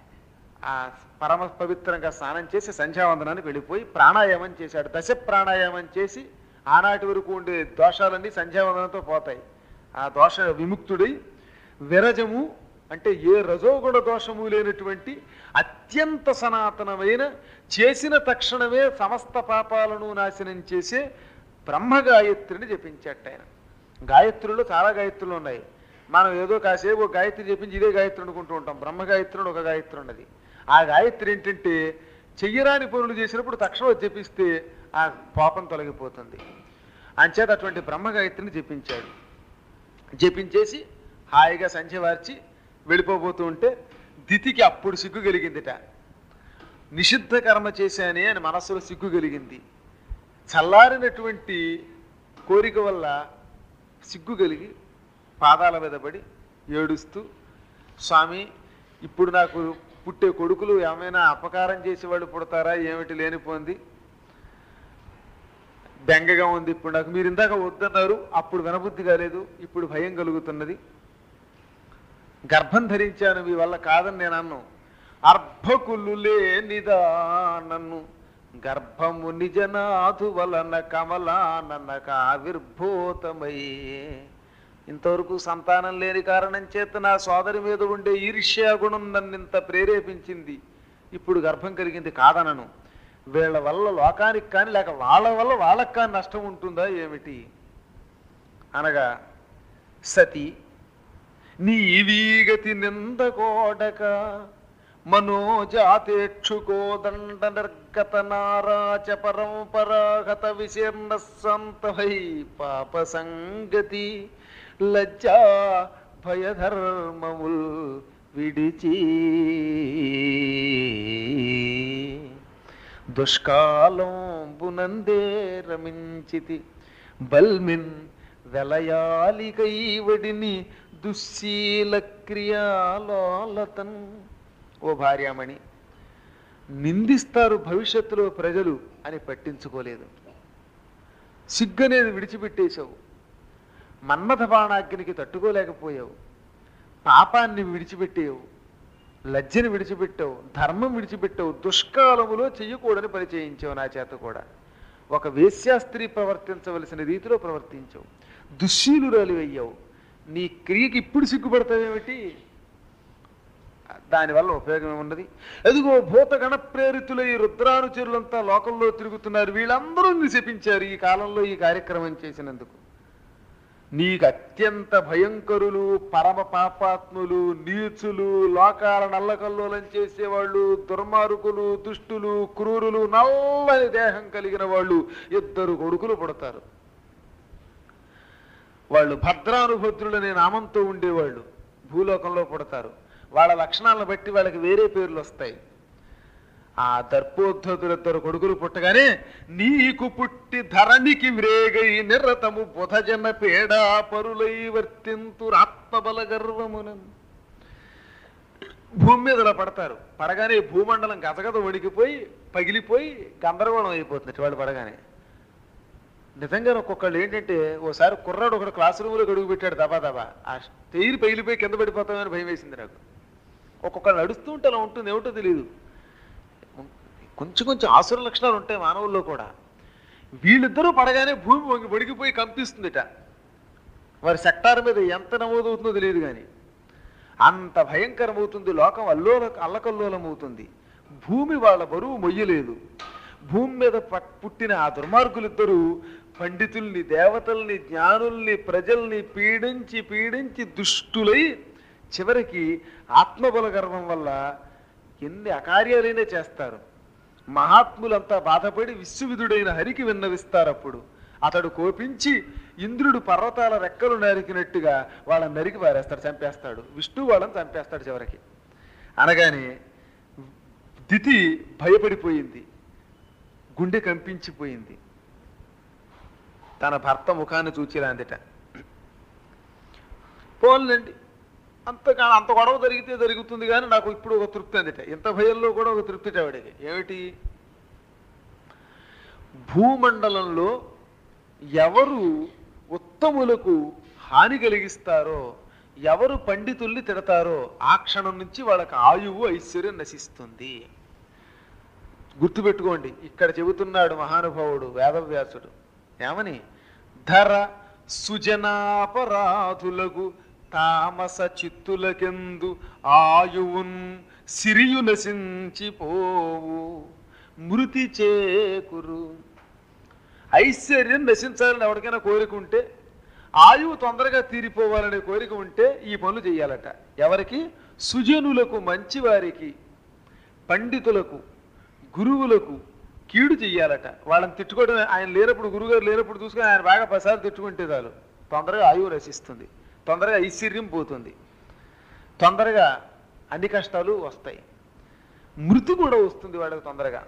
ఆ పరమ పవిత్రంగా స్నానం చేసి సంధ్యావందనానికి వెళ్ళిపోయి ప్రాణాయామం చేశాడు దశ ప్రాణాయామం చేసి ఆనాటి వరకు ఉండే దోషాలన్నీ సంధ్యావందనంతో పోతాయి ఆ దోష విముక్తుడై విరజము అంటే ఏ రజోగుణ దోషము లేనటువంటి అత్యంత సనాతనమైన చేసిన తక్షణమే సమస్త పాపాలను నాశనం చేసే బ్రహ్మ గాయత్రిని జపించట ఆయన గాయత్రులు చాలా గాయత్రులు ఉన్నాయి మనం ఏదో కాసేపు ఒక గాయత్రి చెప్పించి ఇదే గాయత్రి అనుకుంటూ ఉంటాం బ్రహ్మ గాయత్రి అని ఒక గాయత్రి ఉన్నది ఆ గాయత్రి ఏంటంటే చెయ్యరాని పనులు చేసినప్పుడు తక్షణం జపిస్తే ఆ పాపం తొలగిపోతుంది అంచేత అటువంటి బ్రహ్మ గాయత్రిని జపించాడు జపించేసి హాయిగా సంధ్య వార్చి వెళ్ళిపోబోతూ ఉంటే దితికి అప్పుడు సిగ్గు కలిగిందిట నిషిద్ధ కర్మ చేశానే అని మనస్సులో సిగ్గు కలిగింది చల్లారినటువంటి కోరిక వల్ల సిగ్గు కలిగి పాదాల మీద పడి ఏడుస్తూ స్వామి ఇప్పుడు నాకు పుట్టే కొడుకులు ఏమైనా అపకారం చేసేవాళ్ళు పుడతారా ఏమిటి లేనిపోంది బెంగగా ఉంది ఇప్పుడు నాకు మీరు ఇందాక వద్దన్నారు అప్పుడు వినబుద్ధి కాలేదు ఇప్పుడు భయం కలుగుతున్నది గర్భం ధరించాను మీ వల్ల కాదని నేను అన్ను అర్భకులు లేనిదా నన్ను గర్భము నిజనాథు వలన కమలాననక ఆవిర్భూతమయ్యే ఇంతవరకు సంతానం లేని కారణం చేత నా సోదరి మీద ఉండే ఈర్ష్యా గుణం నన్ను ఇంత ప్రేరేపించింది ఇప్పుడు గర్భం కలిగింది కాదనను వీళ్ళ వల్ల లోకానికి కానీ లేక వాళ్ళ వల్ల వాళ్ళకి కానీ నష్టం ఉంటుందా ఏమిటి అనగా సతి నీ వీగతి నిందకోడక మనోజాతేక్షుకోదండ నిర్గత నారాచ పరంపరాగత విశీర్ణ సంతవై పాప సంగతి లజ్జా భయధర్మముల్ విడిచి దుష్కాలం బునందే రమించితి బల్మిన్ వెలయాలి కైవడిని దుశ్శీల క్రియాలోలతన్ ఓ భార్యామణి నిందిస్తారు భవిష్యత్తులో ప్రజలు అని పట్టించుకోలేదు సిగ్గనేది విడిచిపెట్టేశావు మన్మథ బాణాగ్నికి తట్టుకోలేకపోయావు పాపాన్ని విడిచిపెట్టేవు లజ్జని విడిచిపెట్టావు ధర్మం విడిచిపెట్టావు దుష్కాలములో చెయ్యకూడని పని చేయించావు నా చేత కూడా ఒక వేశ్యాస్త్రీ ప్రవర్తించవలసిన రీతిలో ప్రవర్తించావు దుశ్శీలురాలు అయ్యావు నీ క్రియకి ఇప్పుడు సిగ్గుపడతావేమిటి దానివల్ల ఉపయోగం ఏమున్నది ఎదుగో భూతగణ ప్రేరితులు ఈ రుద్రానుచరులంతా లోకంలో తిరుగుతున్నారు వీళ్ళందరూ నిశపించారు ఈ కాలంలో ఈ కార్యక్రమం చేసినందుకు నీకు అత్యంత భయంకరులు పరమ పాపాత్ములు నీచులు లోకాల నల్లకల్లోలం చేసేవాళ్ళు దుర్మార్గులు దుష్టులు క్రూరులు నల్లని దేహం కలిగిన వాళ్ళు ఇద్దరు కొడుకులు పుడతారు వాళ్ళు భద్రానుభద్రులనే నామంతో ఉండేవాళ్ళు భూలోకంలో పుడతారు వాళ్ళ లక్షణాలను బట్టి వాళ్ళకి వేరే పేర్లు వస్తాయి ఆ దర్పోద్ధతులిద్దరు కొడుకులు పుట్టగానే నీకు పుట్టి ధరణికి వ్రేగై నిరతము బుధజన పేడా పరులై వర్తింతురాత్మబల గర్వమునన్ భూమి మీద ఇలా పడతారు పడగానే భూమండలం గజగజ వణికిపోయి పగిలిపోయి గందరగోళం అయిపోతుంది వాళ్ళు పడగానే నిజంగా ఒక్కొక్కళ్ళు ఏంటంటే ఓసారి కుర్రాడు ఒకడు క్లాస్ రూమ్లో గడుగు పెట్టాడు దబా దబా ఆ తెయిరి పగిలిపోయి కింద పడిపోతామని భయం వేసింది నాకు ఒక్కొక్కళ్ళు నడుస్తూ ఉంటే అలా ఉంటుంది ఏమిటో తెలియదు కొంచెం కొంచెం ఆసుర లక్షణాలు ఉంటాయి మానవుల్లో కూడా వీళ్ళిద్దరూ పడగానే భూమి వంగి వణికిపోయి కంపిస్తుందిట వారి సెక్టార్ మీద ఎంత నమోదవుతుందో తెలియదు కానీ అంత భయంకరమవుతుంది లోకం అల్లోల అల్లకల్లోలం అవుతుంది భూమి వాళ్ళ బరువు మొయ్యలేదు భూమి మీద పట్- పుట్టిన ఆ దుర్మార్గులిద్దరూ పండితుల్ని దేవతల్ని జ్ఞానుల్ని ప్రజల్ని పీడించి పీడించి దుష్టులై చివరికి ఆత్మబల గర్వం వల్ల ఎన్ని అకార్యాలైనా చేస్తారు మహాత్ములంతా బాధపడి విశ్వవిధుడైన హరికి విన్నవిస్తారు అప్పుడు అతడు కోపించి ఇంద్రుడు పర్వతాల రెక్కలు నరికినట్టుగా వాళ్ళని నరికి పారేస్తాడు చంపేస్తాడు విష్ణు వాళ్ళని చంపేస్తాడు చివరికి అనగానే దితి భయపడిపోయింది గుండె కంపించిపోయింది తన భర్త ముఖాన్ని చూచిరాందిట పోన్లండి అంత కా- అంత గొడవ జరిగితే జరుగుతుంది కానీ నాకు ఇప్పుడు ఒక తృప్తి అందిట ఇంత భయంలో కూడా ఒక తృప్తి ఆవిడకి ఏమిటి భూమండలంలో ఎవరు ఉత్తములకు హాని కలిగిస్తారో ఎవరు పండితుల్ని తిడతారో ఆ క్షణం నుంచి వాళ్ళకి ఆయువు ఐశ్వర్యం నశిస్తుంది గుర్తుపెట్టుకోండి ఇక్కడ చెబుతున్నాడు మహానుభావుడు వేదవ్యాసుడు ఏమని ధర సుజనాపరాధులకు తామస చిత్తులకెందు ఆయువున్ సిరియు నశించిపోవు మృతి చేకురు ఐశ్వర్యం నశించాలని ఎవరికైనా కోరిక ఉంటే ఆయువు తొందరగా తీరిపోవాలనే కోరిక ఉంటే ఈ పనులు చేయాలట ఎవరికి సుజనులకు మంచివారికి పండితులకు గురువులకు కీడు చెయ్యాలట వాళ్ళని తిట్టుకోవడం ఆయన లేనప్పుడు గురుగారు లేనప్పుడు చూసుకొని ఆయన బాగా పసాలు తిట్టుకుంటే చాలు తొందరగా ఆయువు రసిస్తుంది తొందరగా ఐశ్వర్యం పోతుంది తొందరగా అన్ని కష్టాలు వస్తాయి మృతి కూడా వస్తుంది వాళ్ళకి తొందరగా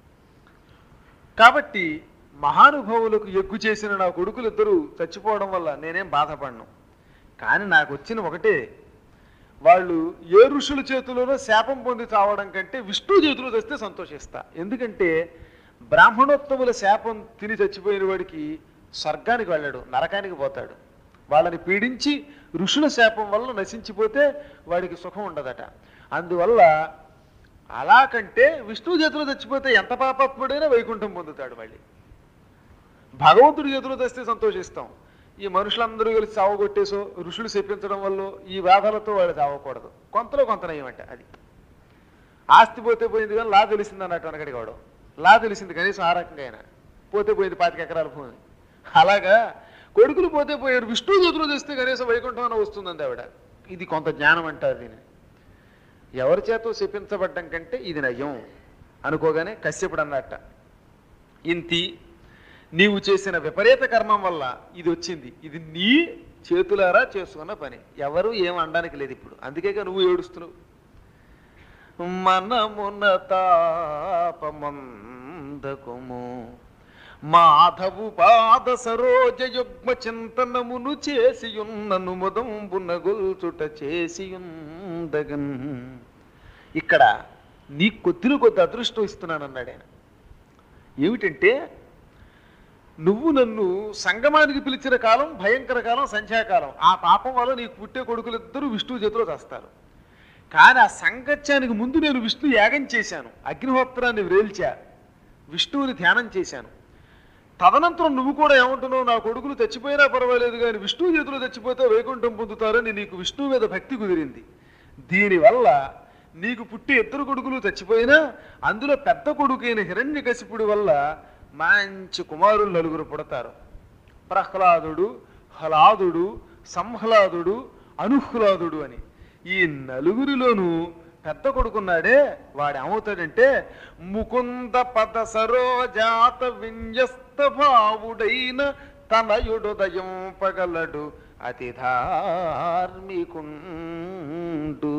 కాబట్టి మహానుభావులకు ఎగ్గు చేసిన నా కొడుకులు ఇద్దరు చచ్చిపోవడం వల్ల నేనేం బాధపడను కానీ నాకు వచ్చిన ఒకటే వాళ్ళు ఏ ఋషుల చేతిలోనో శాపం పొంది చావడం కంటే విష్ణు చేతిలో తెస్తే సంతోషిస్తా ఎందుకంటే బ్రాహ్మణోత్తముల శాపం తిని చచ్చిపోయిన వాడికి స్వర్గానికి వెళ్ళాడు నరకానికి పోతాడు వాళ్ళని పీడించి ఋషుల శాపం వల్ల నశించిపోతే వాడికి సుఖం ఉండదట అందువల్ల అలా కంటే విష్ణు చేతిలో చచ్చిపోతే ఎంత పాపాత్ముడైనా వైకుంఠం పొందుతాడు మళ్ళీ భగవంతుడి చేతిలో తెస్తే సంతోషిస్తాం ఈ మనుషులందరూ కలిసి చావగొట్టేసో ఋషులు చెప్పించడం వల్ల ఈ బాధలతో వాళ్ళు చావకూడదు కొంతలో కొంత నయమంట అది ఆస్తి పోతే పోయింది కానీ లా తెలిసింది అన్నట్టు వెనకడికి వాడు లా తెలిసింది కనీసం ఆ రకంగా అయినా పోతే పోయింది పాతిక ఎకరాల భూమి అలాగా కొడుకులు పోతే పోయారు విష్ణు చేతులు తెస్తే కనీసం వైకుంఠం అన్న వస్తుందండి ఆవిడ ఇది కొంత జ్ఞానం అంటారు దీన్ని ఎవరి చేతో శపించబడ్డం కంటే ఇది నయం అనుకోగానే కశ్యపుడు అన్నట్ట ఇంతి నీవు చేసిన విపరీత కర్మం వల్ల ఇది వచ్చింది ఇది నీ చేతులారా చేసుకున్న పని ఎవరు ఏం అనడానికి లేదు ఇప్పుడు అందుకేగా నువ్వు ఏడుస్తున్నావు మనమున తాపమందకుము మాధవు పాద సరోజ యుగ్మ చింతనమును చేసియున్నను ముదంబున గొల్చుట చేసియుందగన్ ఇక్కడ నీ కొద్దిన కొద్ది అదృష్టం ఇస్తున్నాను అన్నాడు ఆయన ఏమిటంటే నువ్వు నన్ను సంగమానికి పిలిచిన కాలం భయంకర కాలం సంధ్యాకాలం ఆ పాపం వల్ల నీకు పుట్టే కొడుకులిద్దరూ విష్ణువు చేతిలో చేస్తారు కానీ ఆ సంగత్యానికి ముందు నేను విష్ణు యాగం చేశాను అగ్నిహోత్రాన్ని వ్రేల్చా విష్ణువుని ధ్యానం చేశాను తదనంతరం నువ్వు కూడా ఏమంటున్నావు నా కొడుకులు చచ్చిపోయినా పర్వాలేదు కానీ విష్ణువు చేతిలో చచ్చిపోతే వైకుంఠం పొందుతారని నీకు విష్ణువు మీద భక్తి కుదిరింది దీనివల్ల నీకు పుట్టి ఇద్దరు కొడుకులు చచ్చిపోయినా అందులో పెద్ద కొడుకైన హిరణ్యకశిపుడి వల్ల మంచి కుమారులు నలుగురు పుడతారు ప్రహ్లాదుడు హ్లాదుడు సంహ్లాదుడు అనుహ్లాదుడు అని ఈ నలుగురిలోనూ పెద్ద కొడుకున్నాడే వాడు ఏమవుతాడంటే ముకుంద పద సరోజాత విన్యస్త భావుడైన తనయుడుదయం పగలడు అతి ధార్మికుండు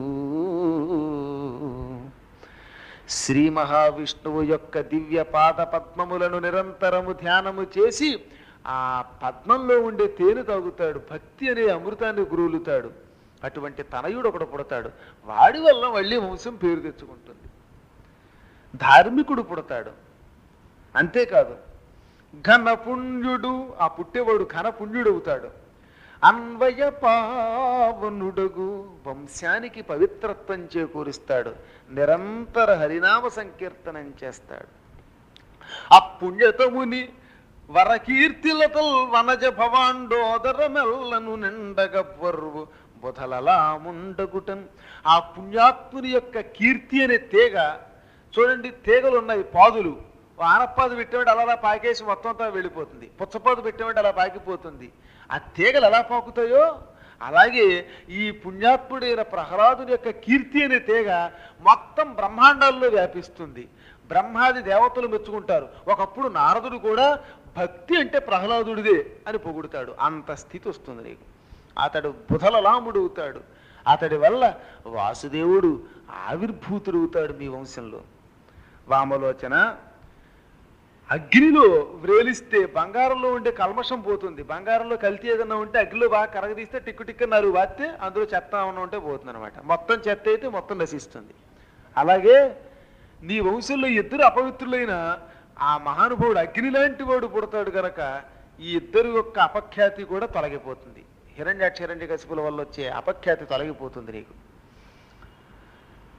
శ్రీ మహావిష్ణువు యొక్క దివ్య పాద పద్మములను నిరంతరము ధ్యానము చేసి ఆ పద్మంలో ఉండే తేనె తాగుతాడు భక్తి అనే అమృతాన్ని గురువులుతాడు అటువంటి తనయుడు ఒకడు పుడతాడు వాడి వల్ల మళ్ళీ వంశం పేరు తెచ్చుకుంటుంది ధార్మికుడు పుడతాడు అంతేకాదు ఘన పుణ్యుడు ఆ పుట్టేవాడు ఘన పుణ్యుడు అవుతాడు అన్వయ పావనుడగు వంశానికి పవిత్రత్వం చేకూరుస్తాడు నిరంతర హరినామ సంకీర్తనం చేస్తాడు ఆ పుణ్యతముని వరకీర్తిలతల్ వనజ భవాండోదరమెల్లను నిండగవ్వరువు బుధలలాముండగుటన్ ఆ పుణ్యాత్ముని యొక్క కీర్తి అనే తీగ చూడండి తీగలు ఉన్నాయి పాదులు ఓ ఆనపాదు పెట్టేవాడు అలా అలా పాకేసి మొత్తం అంతా వెళ్ళిపోతుంది పుచ్చపాదు పెట్టేవాడు అలా పాకిపోతుంది ఆ తీగలు ఎలా పాకుతాయో అలాగే ఈ పుణ్యాత్ముడైన ప్రహ్లాదుని యొక్క కీర్తి అనే తీగ మొత్తం బ్రహ్మాండాల్లో వ్యాపిస్తుంది బ్రహ్మాది దేవతలు మెచ్చుకుంటారు ఒకప్పుడు నారదుడు కూడా భక్తి అంటే ప్రహ్లాదుడిదే అని పొగుడుతాడు అంత స్థితి వస్తుంది నీకు అతడు బుధలలాముడు అవుతాడు అతడి వల్ల వాసుదేవుడు ఆవిర్భూతుడు అవుతాడు మీ వంశంలో వామలోచన అగ్నిలో వ్రేలిస్తే బంగారంలో ఉండే కల్మషం పోతుంది బంగారంలో కల్తీ ఏదన్నా ఉంటే అగ్నిలో బాగా కరగదీస్తే టిక్కు టిక్కు నరుగు వాస్తే అందులో చెత్త ఏమన్నా ఉంటే పోతుంది అనమాట మొత్తం చెత్త అయితే మొత్తం నశిస్తుంది అలాగే నీ వంశంలో ఇద్దరు అపవిత్రులైన ఆ మహానుభావుడు అగ్ని లాంటి వాడు పుడతాడు కనుక ఈ ఇద్దరు యొక్క అపఖ్యాతి కూడా తొలగిపోతుంది హిరణ్యాక్ష హిరణ్య కశిపుల వల్ల వచ్చే అపఖ్యాతి తొలగిపోతుంది నీకు